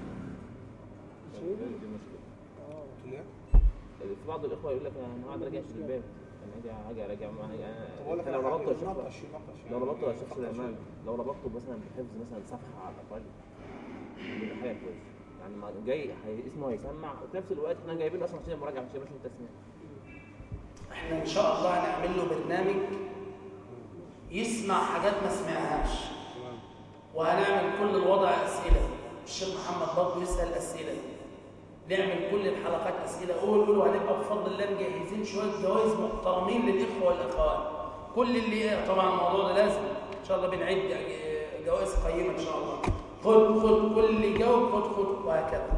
S4: دي مشكلة
S3: قلت ليه؟
S4: في بعض الإخوة يقول لك أنا هقعد أراجع في الباب أنا هاجي هاجي أراجع ما هي
S3: طب أقول لك
S4: أنت لو
S3: على
S4: ربطته
S3: حاجة
S4: يا
S3: يناقش
S4: شيخ
S3: يناقش
S4: لو
S3: يعني.
S4: ربطته يا شيخ
S3: يناقش
S4: سليمان
S3: يعني.
S4: لو ربطته مثلا بحفظ مثلا صفحة على الأقل يبقى حاجة كويسة يعني ما جاي هي اسمه هيسمع وفي نفس الوقت احنا جايبين اصلا عشان المراجعه مش مش التسميع
S2: احنا ان شاء الله هنعمل له برنامج يسمع حاجات ما سمعهاش
S3: تمام
S2: وهنعمل كل الوضع اسئله الشيخ محمد برضه يسال اسئله نعمل كل الحلقات اسئله قول قولوا هنبقى بفضل الله مجهزين شويه جوائز محترمين للاخوه والاخوات كل اللي طبعا الموضوع ده لازم ان شاء الله بنعد جوائز قيمه ان شاء الله خد خد كل اللي يجاوب خد خد وهكذا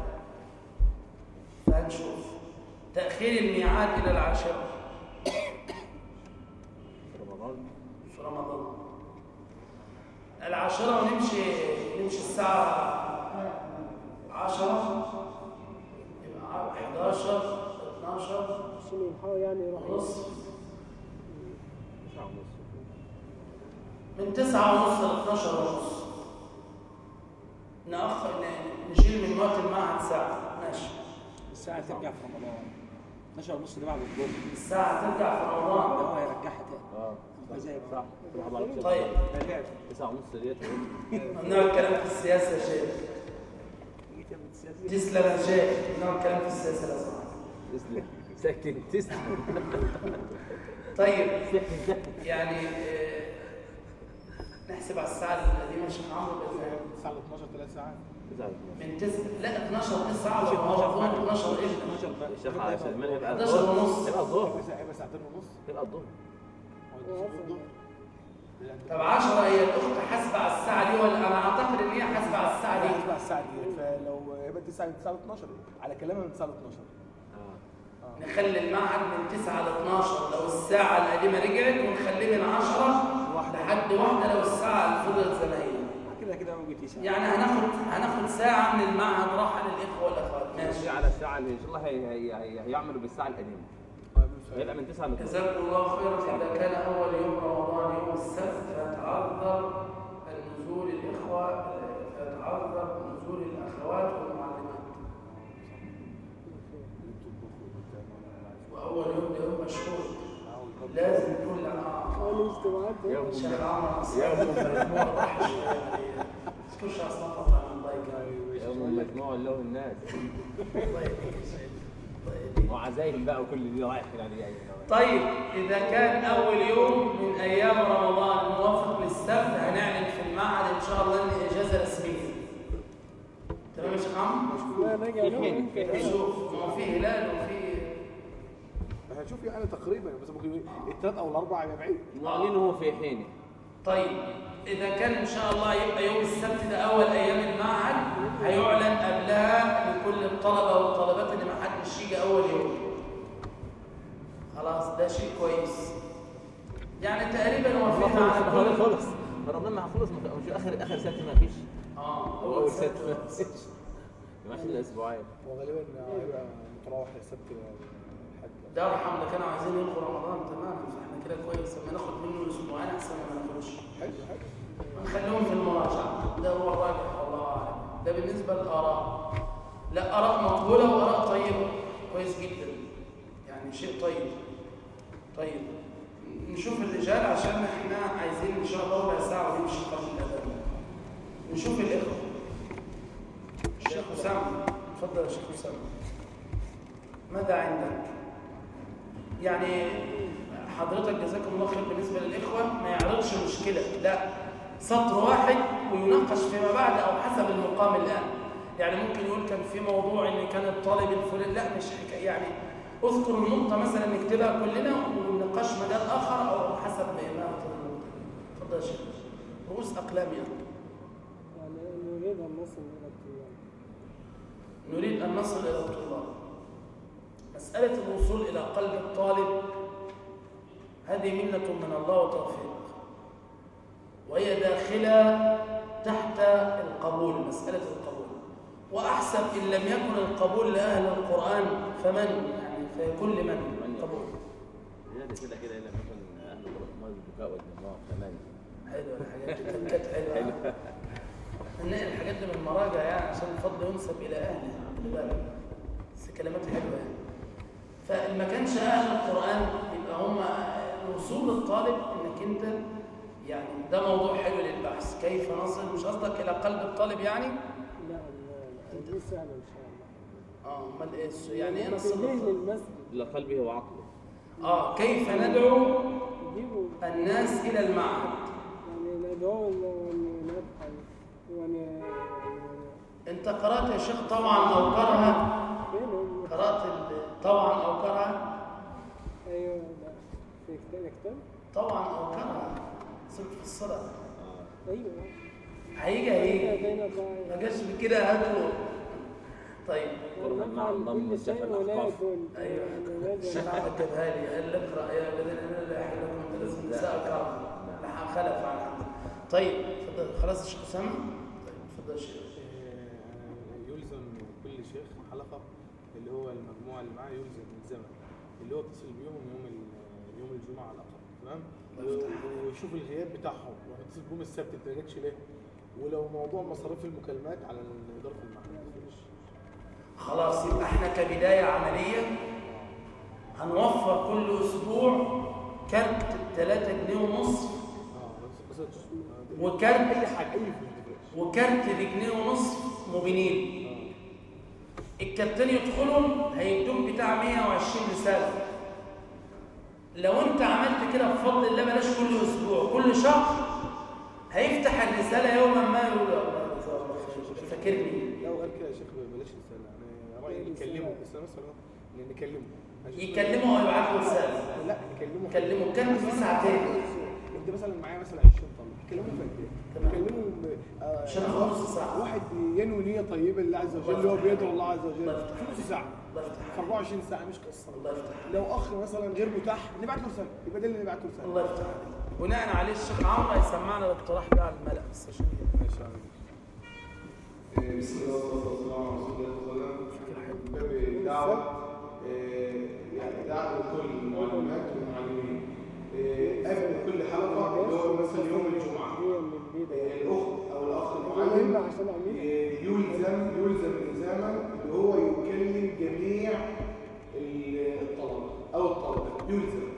S2: فهنشوف تاخير الميعاد الى العاشره
S4: في رمضان
S2: في رمضان العاشرة ونمشي نمشي الساعة عشرة يبقى 11 12
S5: عشان يحاول يعني يروح
S2: ونص
S4: تسعة ونص
S2: من 9 ونص ل 12 ونص نأخر ن- نشيل من وقت المعهد ساعة ماشي
S6: الساعة ترجع في رمضان 12 ونص ده بعد الظهر
S2: الساعة ترجع في
S6: ده
S2: رمضان
S6: هو هيرجعها تاني
S4: اه
S6: زي
S4: صح صح في واحد معرفش
S2: طيب
S6: رجعت
S4: تسعة ونص ديت
S2: ممنوع الكلام في السياسة يا شيخ تسلم يا شيخ ممنوع الكلام في السياسة لو سمحت
S4: تسلم سكن تسكن
S2: طيب
S4: سكن سكن
S2: يعني آه، نحسب على الساعة القديمة يا شيخ عمرو بإذن الله.
S3: الساعه 12 3 ساعات
S2: من تسعة لا 12 9 ولا 12 12 ايش
S6: 12 بقى
S4: الشيخ على سلمان هيبقى
S2: 11
S4: الظهر
S2: ونص.
S4: هيبقى الظهر
S3: هيبقى ساعتين ونص
S4: هيبقى الظهر
S2: طب 10 هي الاخت حاسبه على الساعه دي ولا انا اعتقد ان هي حاسبه على الساعه دي
S3: هتبقى الساعه دي فلو هيبقى 9 من 9 ل 12 على كلامها من 9 ل 12
S4: اه
S2: نخلي المعهد من 9 ل 12 لو الساعه القديمه رجعت ونخليه من 10 لحد واحده لو الساعه فضلت زي ما هي
S6: كده كده ما جيتيش
S2: يعني هناخد هناخد ساعه من المعهد راحه للاخوه والاخوات ماشي
S4: ماشي على الساعة اللي إن شاء الله هي هي هي هيعملوا بالساعة القديمة هيبقى من 9 ل 12
S2: جزاكم الله خيرا إذا كان أول يوم رمضان يوم السبت فتعذر النزول الإخوة فتعذر نزول الأخوات والمعلمات وأول يوم ده يوم مشهور لازم كل عام
S5: الاجتماعات ده
S4: يوم
S2: الشيخ عمرو
S4: يوم
S2: مجموعة ضحش تذكرش أصلا فقط الله يكرمك
S4: يوم مجموع له الناس
S2: الله يهديك يا سيدي الله يهديك
S4: وعزايم بقى وكل دي رايح يعني يعني
S2: طيب إذا كان أول يوم من أيام رمضان موافق للسبت هنعلن في المعهد إن شاء الله إن إجازة رسمية. تمام يا شيخ عمرو؟
S5: لا نجا
S4: في حين في حين
S2: شوف ما هو في هلال وفي
S3: هنشوف يعني تقريبا بس ممكن الثلاث او الاربع يبقى بعيد
S4: معلنه في حينه
S2: طيب إذا كان إن شاء الله يبقى يوم السبت ده أول أيام المعهد هيعلن قبلها لكل الطلبة والطالبات إن ما حدش يجي أول يوم. خلاص ده شيء كويس. يعني تقريبا وافقنا على
S4: خلاص
S2: كل
S4: خلص رمضان ما خلص مش اخر اخر سنه ما فيش
S2: اه
S4: هو اول سنه ما فيش ماشي الاسبوعين
S3: وغالبا هيبقى متراوح للسبت والحد
S2: ده ارحم اللي كانوا عايزين يلغوا رمضان تماما فاحنا كده كويس اما ناخد منه اسبوعين احسن ما ناخدوش
S3: حلو حلو
S2: نخليهم في المراجعه ده هو الراجح والله اعلم ده بالنسبه للاراء لا اراء مقبوله واراء طيبه كويس جدا يعني شيء طيب طيب نشوف الرجال عشان احنا عايزين ان شاء الله ربع ساعه ونمشي قبل الاذان نشوف الاخوه الشيخ اسامه اتفضل يا شيخ اسامه ماذا عندك يعني حضرتك جزاكم الله خير بالنسبه للاخوه ما يعرضش مشكله لا سطر واحد ويناقش فيما بعد او حسب المقام الان يعني ممكن يقول كان في موضوع ان كان الطالب الفلاني لا مش حكايه يعني اذكر النقطه مثلا نكتبها كلنا ونناقش مجال اخر او حسب ما يناقش النقطه اتفضل يا شيخ رؤوس اقلام يعني
S5: يعني نريد أن نصل إلى الطيام
S2: نريد أن نصل إلى الطلاب مسألة الوصول إلى قلب الطالب هذه منة من الله وتوفيق وهي داخلة تحت القبول مسألة القبول وأحسب إن لم يكن القبول لأهل القرآن فمن يعني فيكون لمن قبول
S4: زياده كده كده الا مثلا اهل القران البكاء والدموع كمان
S2: حلوة الحاجات دي كانت حلوة ننقل الحاجات دي من المراجع يعني عشان الفضل ينسب إلى أهله خلي بالك بس كلمات حلوة يعني فما كانش أهل القرآن يبقى هم الوصول للطالب إنك أنت يعني ده موضوع حلو للبحث كيف نصل مش قصدك إلى قلب الطالب يعني؟
S5: لا لا دي سهلة إن شاء الله
S2: اه امال ايه الس- يعني ايه نصل
S5: نصليه
S2: الطالب؟
S5: للمسجد
S4: الى قلبه وعقله
S2: اه كيف ندعو
S5: يجيبوا
S2: الناس إلى المعهد
S5: يعني ندعو ونبحث ون
S2: انت قرأت يا شيخ طبعا أو كرها
S5: فينهم
S2: قرأت ال- طبعا أو كرها
S5: أيوه لا في كتاب كتاب
S2: طبعا أو كرها صرت في الصلاة
S5: أيوه
S2: هيجي هيجي
S5: بين الله
S2: ما جاش بكده هاتوا طيب
S4: قرها مع
S5: نفعل
S4: انضم
S5: كل
S4: الشفا
S5: شيء ولا
S4: الاحقاف
S5: يكون
S2: أيوة.
S5: يعني
S2: الشيخ
S5: لازم
S2: احمد جابها لي قال لي اقرا يا الذين امنوا لا يحل لكم ان تلبسوا النساء كرها لحق خلف عن حمد طيب اتفضل خلاص يا شيخ اسامه طيب اتفضل يا شيخ
S3: آه، يلزم كل شيخ حلقه اللي هو المجموعه اللي معاه يلزم الزمن اللي هو اتصل بيهم يوم ال- يوم الجمعه على الاقل تمام و- ويشوف الغياب بتاعهم وهتصل بيهم السبت انت ما جاتش ليه ولو موضوع مصاريف المكالمات على اداره المعهد
S2: خلاص يبقى احنا كبدايه عمليه هنوفر كل اسبوع كارت 3 جنيه ونص
S3: اه بس بس
S2: وكارت
S3: اي حاجه اي فلوس ما تفرقش
S2: وكارت بجنيه ونص موبينيل الكابتن يدخلهم هيدوك بتاع 120 رسالة لو انت عملت كده بفضل الله بلاش كل اسبوع كل شهر هيفتح الرسالة يوما ما يقول يا الله جزاه الله خير فاكرني
S3: لو قال كده يا شيخ بلاش رسالة أنا رأيي نكلمه بس مثلا نكلمه
S2: يكلمه او يبعت له رسالة
S3: لا نكلمه
S2: كلمه كان في ساعتين
S3: انت مثلا معايا مثلا 20 طالب تكلمه في قد ايه؟
S2: تمام.
S3: تكلمه ب- آه،
S2: عشان هو نص ساعة.
S3: واحد ينوي نية طيبة لله عز وجل اللي هو بيدعو الله عز وجل
S2: الله يفتح
S3: في نص ساعة
S2: الله يفتح
S3: في 24 ساعة مش قصة
S2: الله يفتح
S3: لو أخ مثلا غير متاح نبعت له رسالة يبقى ده اللي نبعت له رسالة
S2: الله يفتح عليك بناء على الشيخ عمرو هيسمعنا الاقتراح ده على الملأ بس عشان
S3: ما شاء الله
S7: بسم الله والصلاة والسلام على رسول الله صلى الله عليه وسلم باب الدعوة آه، يعني دعوة لكل المعلمات والمعلمين آه، قبل كل حلقة اللي هو مثلا يوم الجمعة
S5: هي من البيت
S7: آه، الأخت أو الأخ
S5: المهم
S7: المعلم
S5: عشان
S7: آه،
S5: عميل
S7: يلزم يلزم إلزاما اللي هو يكلم جميع ال- الطلبة أو الطلبة يلزم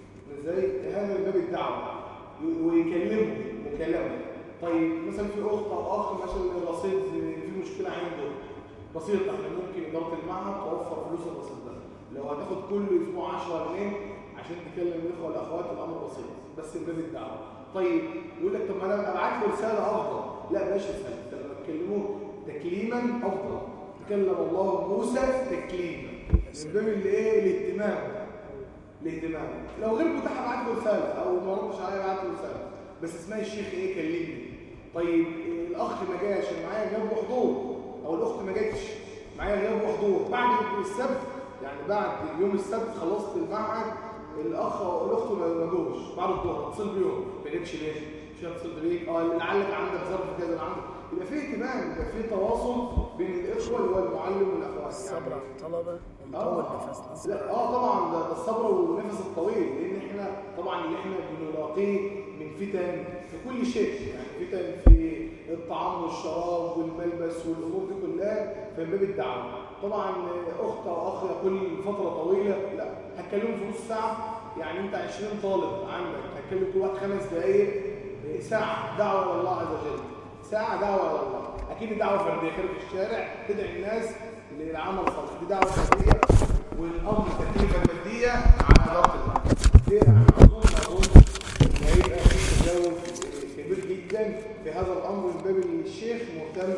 S7: ازاي هذا من باب الدعوة ي- ويكلمهم مكالمة طيب مثلا في أخت أو أخ مثلا الرصيد في مشكلة عنده بسيطة احنا ممكن إدارة المعهد توفر فلوس الرصيد ده لو هتاخد كل أسبوع 10 جنيه عشان تكلم الإخوة والأخوات الأمر بسيط بس من باب الدعوة طيب يقول لك طب ما أنا أبعت له رسالة أفضل لا بلاش رسالة أنت لما تكلمه تكليما أفضل تكلم الله موسى تكليما من باب الإيه الاهتمام الاهتمام لو غير متاح ابعت له رساله او ما ردش عليا ابعت له رساله بس اسمها الشيخ ايه كلمني طيب إيه الاخ ما جاش معايا غياب وحضور او الاخت ما جاتش معايا غياب وحضور بعد السبت يعني بعد يوم السبت خلصت المعهد الاخ او الاخت ما ما جوش بعد الظهر اتصل بيهم ما جتش ليه؟ مش هتصل بيك اه لعلك عندك ظرف كذا عندك يبقى في اهتمام يبقى في تواصل بين الاخوه اللي هو المعلم والاخوات
S1: الصبر على الطلبة ونطول
S7: اه
S1: نفسنا
S7: لا اه طبعا ده, ده الصبر والنفس الطويل لان احنا طبعا اللي احنا بنلاقيه من فتن في كل شيء يعني فتن في الطعام والشراب والملبس والامور دي كلها في باب الدعوه طبعا اخت او اخ يقول فتره طويله لا هتكلمه في نص ساعه يعني انت 20 طالب عندك هتكلم كل واحد خمس دقائق ساعه دعوه الى الله عز وجل ساعه دعوه الى الله اكيد دعوه فرديه خارج في الشارع تدعي الناس للعمل الصالح دي دعوه فرديه والامر تكلفه ماديه على اداره المعهد دي انا اظن اظن ان هيبقى في تجاوز كبير جدا في هذا الامر من باب ان الشيخ مهتم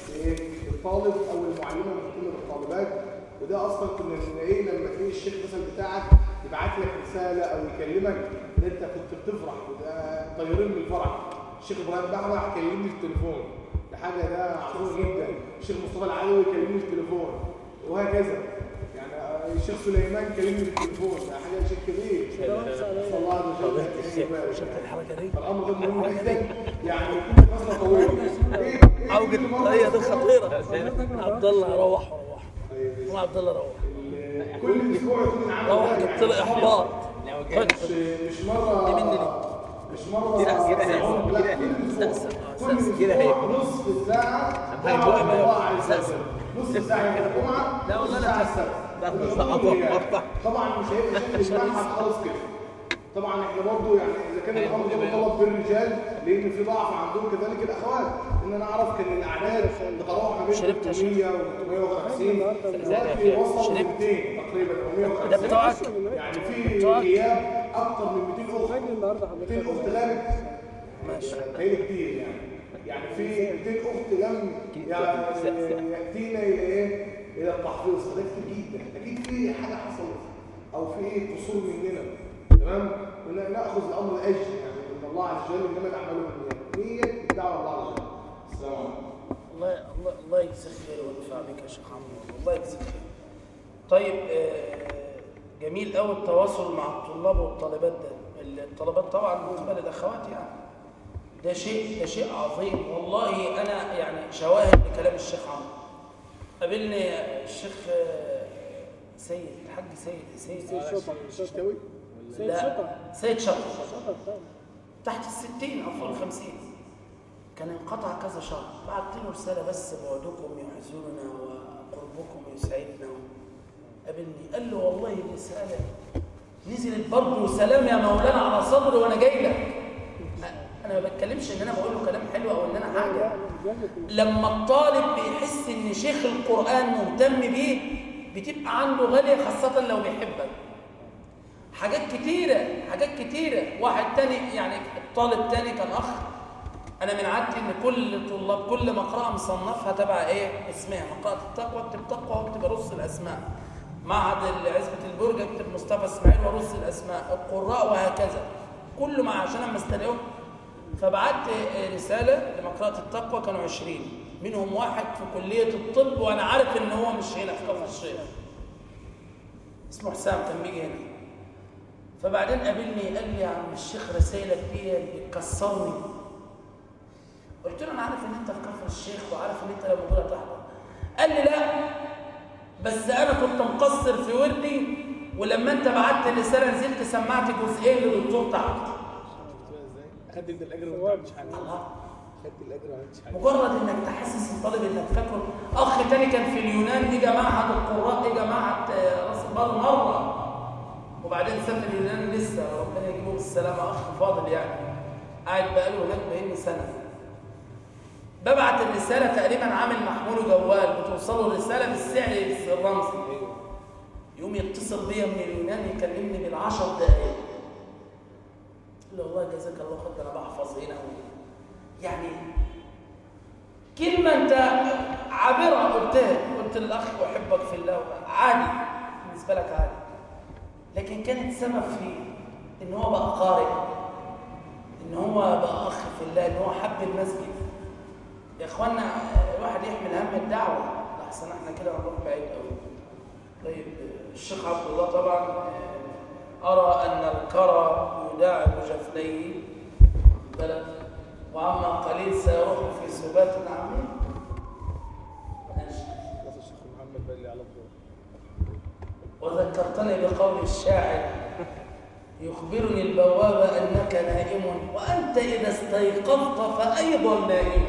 S7: بالطالب او المعلمه مهتمه بالطالبات وده اصلا كنا بنلاقيه لما تلاقي الشيخ مثلا بتاعك يبعت لك رساله او يكلمك ده انت كنت بتفرح وده طيرين من الفرح الشيخ ابراهيم بحبح كلمني في التليفون ده حاجه ده عظيم جدا الشيخ مصطفى العلوي كلمني في التليفون وهكذا يعني آه، الشيخ سليمان كلمني في التليفون ده حاجه شيء كبير نسال الله عز وجل أن يبارك.
S1: شفت الحركة دي؟
S7: فالامر ده مهم جدا يعني يكون فتره طويله ايه إيه
S1: عوجة
S7: اللي مرة
S1: هي دي
S7: مثلاً؟
S1: خطيرة عبد الله روح روح قوم عبد الله روح
S7: ال- كل اسبوع يكون العمل
S1: روح
S7: ده
S1: جبت
S7: يعني
S1: له احباط
S7: مش مش مره
S1: دي مني دي.
S7: مش مره
S4: كده- كده هي-
S7: لا،
S4: كده
S7: كل
S4: هي-
S7: اسبوع
S1: استأذن.
S7: كل
S1: استأذن.
S4: كده
S7: اسبوع
S4: هي.
S7: نصف ساعه
S4: هاي
S7: دعوة
S4: بقى ما
S7: الله
S4: يبقى.
S7: عز وجل نص ساعه يوم الجمعه
S1: لا والله
S7: نص
S1: لا
S7: ساعه
S1: تسأل.
S7: السبت
S4: لا،
S7: والأمور
S4: أقطع-
S7: يعني.
S4: أقطع.
S7: طبعا مش هيبقى شكل المعهد خالص كده طبعا احنا برضه يعني اذا كان الامر ده مطلب بالرجال لان في ضعف عندهم كذلك الاخوات ان انا اعرف كان الاعداد تتراوح ما بين
S1: شربت يا
S7: 300 و 350 دلوقتي وصل ل 200 تقريبا او 150
S1: ده بتوعك
S7: يعني في
S1: بتوعك.
S7: غياب اكتر من 200 اخت
S5: فاكر النهارده
S7: 200
S5: حضرتك
S7: اخت غابت
S1: ماشي
S7: هي كتير يعني يعني في 200 اخت لم يعني ياتينا الى ايه الى التحفيظ فده كتير جدا اكيد في حاجه حصلت او في قصور مننا تمام ون- ناخذ الامر الاجر يعني ان الله عز وجل انما الاعمال بالنيات نيه الدعوه الله عز وجل السلام عليكم
S2: الله الله الله يجزيك خير وينفع بك يا شيخ عمرو الله يجزيك خير طيب آه، جميل قوي التواصل مع الطلاب والطالبات ده الطلبات طبعا بالنسبه للاخوات يعني ده شيء ده شيء عظيم والله انا يعني شواهد لكلام الشيخ عمرو قابلني الشيخ آه، سيد الحاج سيد سيد
S5: شطر
S7: تشتوي
S5: سيد شطر
S2: لا سيد شرف
S5: شطر فاهم
S2: تحت الستين أو فوق الخمسين كان انقطع كذا شهر بعت له رسالة بس بعدكم يحزننا وقربكم يسعدنا قابلني قال له والله الرسالة نزلت برضه سلام يا مولانا على صدري وأنا جاي لك أنا انا ما بتكلمش ان انا بقول له كلام حلو او ان انا
S5: لا
S2: حاجه
S5: لا جامد
S2: لما الطالب بيحس ان شيخ القرآن مهتم بيه بتبقى عنده غالية خاصة لو بيحبك حاجات كتيرة حاجات كتيرة واحد تاني يعني طالب تاني كان أخ أنا من عادتي إن كل طلاب كل مقرأة مصنفها تبع إيه اسمها مقرأة التقوى اكتب تقوى واكتب أرص الأسماء معهد عزبة البرج اكتب مصطفى إسماعيل وأرص الأسماء القراء وهكذا كله مع عشان أما استدعوه فبعت رسالة لمقرأة التقوى كانوا 20 منهم واحد في كلية الطب وأنا عارف إن هو مش هنا في كفر الشيخ اسمه حسام كان بيجي هنا فبعدين قابلني قال لي يا عم الشيخ رسائلك دي بتكسرني قلت له انا عارف ان انت في كفر الشيخ وعارف ان انت لما تقول هتحضر قال لي لا بس انا كنت مقصر في وردي ولما انت بعت الرساله نزلت سمعت جزئين للدكتور تحت
S3: ازاي خدت انت الاجر وما عملتش حاجه
S2: الله
S3: خدت الاجر وما عملتش حاجه
S2: مجرد انك تحسس الطالب انك فاكره اخ تاني كان في اليونان اجى معهد القراء اجى معهد آه، راس البر مره وبعدين سافر اليونان لسه ربنا يجيبه بالسلامه اخ فاضل يعني قاعد بقاله هناك بقالي سنه ببعت الرساله تقريبا عامل محمول جوال بتوصله الرساله بالسعر الرمزي يقوم يتصل بيا من اليونان يكلمني بالعشر دقائق قلت له والله جزاك الله خير ده انا بحفظ هنا و- يعني كلمة أنت عابرة قلتها قلت للأخ أحبك في الله عادي بالنسبة لك عادي لكن كانت سبب في إن هو بقى قارئ إن هو بقى أخ في الله إن هو حب المسجد يا إخوانا الواحد يحمل هم الدعوة أحسن إحنا كده هنروح بعيد قوي طيب الشيخ عبد الله طبعا آه، أرى أن الكرى يداعب جفنيه بلد وعما قليل سيروح في سبات عميق ماشي.
S3: خلاص الشيخ محمد بقى اللي على الدور
S2: وذكرتني بقول الشاعر يخبرني البواب أنك نائم وأنت إذا استيقظت فأيضا نائم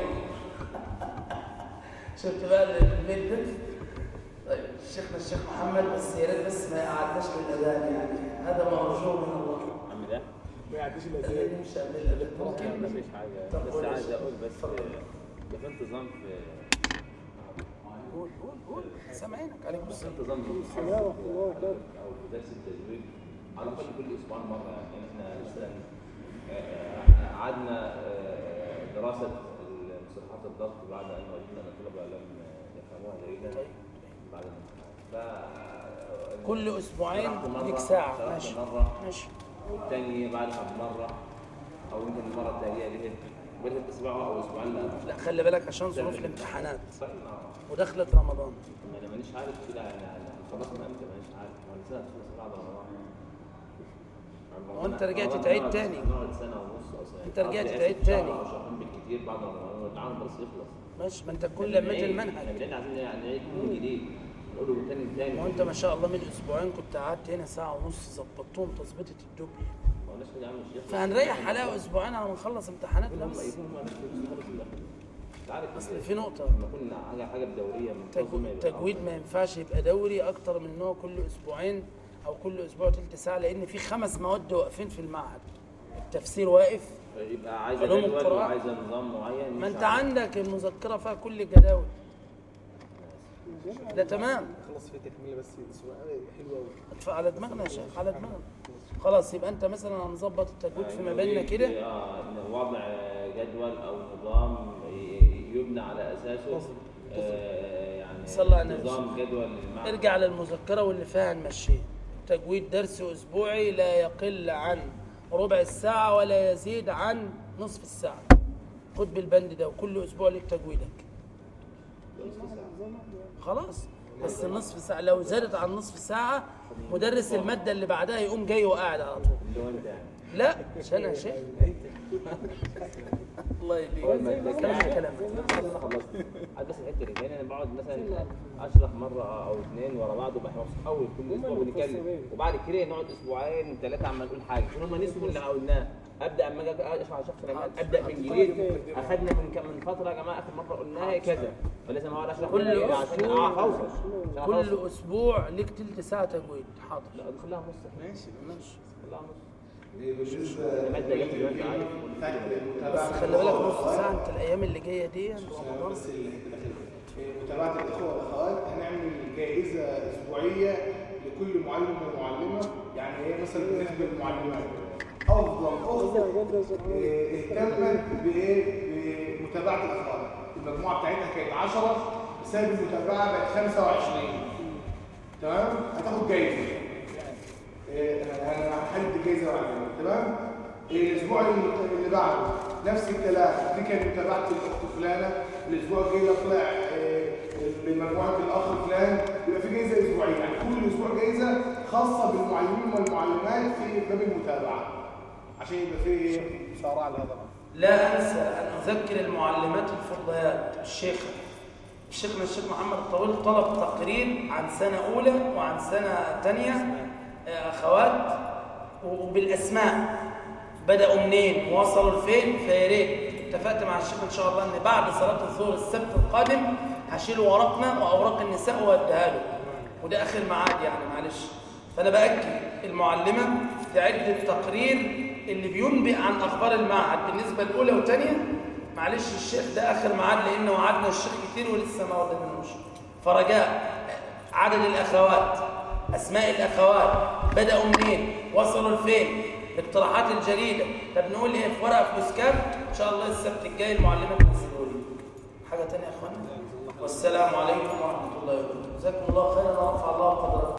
S2: شفت بقى البيت ده طيب شيخنا الشيخ محمد بس يا ريت بس ما يقعدناش بالأذان يعني هذا مرجو من الله
S4: عم ده
S3: ما يعديش
S2: الذي
S3: الاذان
S2: يمشي بالأذان ممكن
S4: مفيش حاجه
S2: طب
S4: بس
S2: قول يا
S4: عايز
S2: شيخ.
S4: اقول بس
S2: اتفضل.
S4: ده في انتظام في
S2: قول قول قول سامعينك عليكم
S4: في
S2: السلام
S4: انتظام في
S5: السلام ورحمة الله وبركاته.
S4: او في درس التزويج على الاقل كل اسبوع مره يعني احنا مثلا آه، قعدنا آه، دراسه مصطلحات الضغط بعد ان وجدنا ان الطلبه لم يفهموها جيدا بعد الامتحان ف
S2: كل أسبوعين
S4: شرحت مرة،
S2: ليك ساعة
S4: شرحت
S2: ماشي
S4: مرة
S2: ماشي
S4: والتاني بعدها بمرة أو يمكن المرة التالية دي بين أسبوع أو أسبوعين لا
S2: لا خلي بالك عشان ظروف الامتحانات
S4: طيب، آه.
S2: ودخلت رمضان
S4: ما أنا مانيش عارف كده يعني يعني خلصنا إمتى مانيش عارف ما لسه هتخلص بعد رمضان
S2: وأنت رجعت
S4: رمضان
S2: تعيد
S4: نقعد-
S2: تاني.
S4: نقعد سنة ونص أو سنة
S2: أنت رجعت
S4: قصدي
S2: تعيد
S4: آسف، شهر
S2: تاني.
S4: أو شهرين بالكتير بعد رمضان والتعامل بس يخلص
S2: ماشي ما انت كل لميت
S4: احنا
S2: المنهج
S4: بدنا عايزين يعني نعيد من جديد نقوله من تاني تاني
S2: ما هو انت ما شاء الله من اسبوعين كنت قعدت هنا ساعه ونص ظبطتهم تظبيطه الدبل
S4: ما قلناش كده يا عم الشيخ
S2: فهنريح عليها اسبوعين على ما نخلص امتحانات
S4: هم
S2: بس
S4: يكونوا ما نفس خالص الدخل انت عارف
S2: اصل في نقطه
S4: لما كنا حاجه حاجه بدوريه
S2: تجو-
S4: منتظمه يبقى
S2: التجويد
S4: أفضل.
S2: ما ينفعش يبقى دوري اكتر من ان هو كل اسبوعين او كل اسبوع تلت ساعه لان في خمس مواد واقفين في المعهد التفسير واقف
S4: يبقى عايزه
S2: علوم
S4: جدول
S2: القرآن.
S4: وعايزه نظام معين
S2: ما
S4: مش
S2: انت
S4: عارف.
S2: عندك المذكره فيها كل الجداول ده تمام
S3: خلص فيها تكمله بس سؤال حلو قوي
S2: ادفع على دماغنا يا شيخ على دماغنا خلاص يبقى انت مثلا هنظبط التجويد فيما بيننا كده
S4: اه إن وضع جدول او نظام ي- يبنى على اساسه آه، يعني
S2: صلى على النبي.
S4: نظام جدول المعهد.
S2: ارجع للمذكرة واللي فيها هنمشيه تجويد درس أسبوعي لا يقل عن ربع الساعة ولا يزيد عن نصف الساعة خد بالبند ده وكل أسبوع لك تجويدك خلاص بس النصف ساعة لو زادت عن نصف ساعة مدرس المادة اللي بعدها يقوم جاي وقاعد على طول
S4: اللي هو انت يعني
S2: لا مش أنا يا شيخ الله يهديك كلام كلام
S4: خلاص خلصت عاد بس الحته اللي جايه انا بقعد مثلا اشرح مره او اثنين ورا بعض وبقى مبسوط اول كل اسبوع بنتكلم وبعد كده نقعد اسبوعين ثلاثه عمال نقول حاجه هم نسوا اللي قلناه ابدا اما اجي اشرح على شخص لما ابدا من جديد اخذنا من كم من فتره يا جماعه اخر مره قلناها كذا فلازم اقعد اشرح
S2: كل
S4: من جديد عشان
S2: أسبوع.
S4: اعرف اوصل عشان أوصل.
S2: كل أسبوع لك تلت ساعة تجويد حاضر
S4: لا خليها نص
S3: ماشي ماشي
S4: خليها نص
S7: بالنسبه
S4: المادة جت زي ما انت عارف.
S1: بس خلي بالك نص ساعه انت الايام اللي جايه دي رمضان
S7: بس متابعه الاخوه والاخوات هنعمل جائزه اسبوعيه لكل معلم ومعلمه يعني هي مثلا بالنسبه للمعلمات افضل اخت آه، اهتمت بايه بمتابعه الاخوات المجموعه بتاعتها كانت 10 بسبب المتابعه بقت 25 تمام هتاخد جايزه إيه، انا هحدد جايزه واحده تمام إيه، الاسبوع اللي اللي بعده نفس الكلام دي كانت متابعه الاخت فلانه الاسبوع الجاي ده طلع إيه، لمجموعه الاخ فلان يبقى في جايزه اسبوعيه يعني كل اسبوع جايزه خاصه بالمعلمين والمعلمات في باب المتابعه عشان يبقى في إيه، صراع على هذا الامر
S2: لا أنسى أن أذكر المعلمات الفضليات الشيخ شيخنا الشيخ محمد الطويل طلب تقرير عن سنة أولى وعن سنة تانية آه، أخوات وبالأسماء بدأوا منين ووصلوا لفين فيا ريت اتفقت مع الشيخ إن شاء الله إن بعد صلاة الظهر السبت القادم هشيل ورقنا وأوراق النساء وأديها له وده آخر ميعاد يعني معلش فأنا بأكد المعلمة تعد التقرير اللي بينبئ عن أخبار المعهد بالنسبة الأولى والثانية معلش الشيخ ده آخر ميعاد لأن وعدنا الشيخ كتير ولسه ما ودناش فرجاء عدد الأخوات أسماء الأخوات بدأوا منين وصلوا لفين الاقتراحات الجديدة طب نقول إيه في ورقة في مسكاب إن شاء الله السبت الجاي المعلمة تنزلوا لي حاجة تانية يا أخوانا والسلام عليكم ورحمة الله وبركاته جزاكم الله خيرا ورفع الله قدركم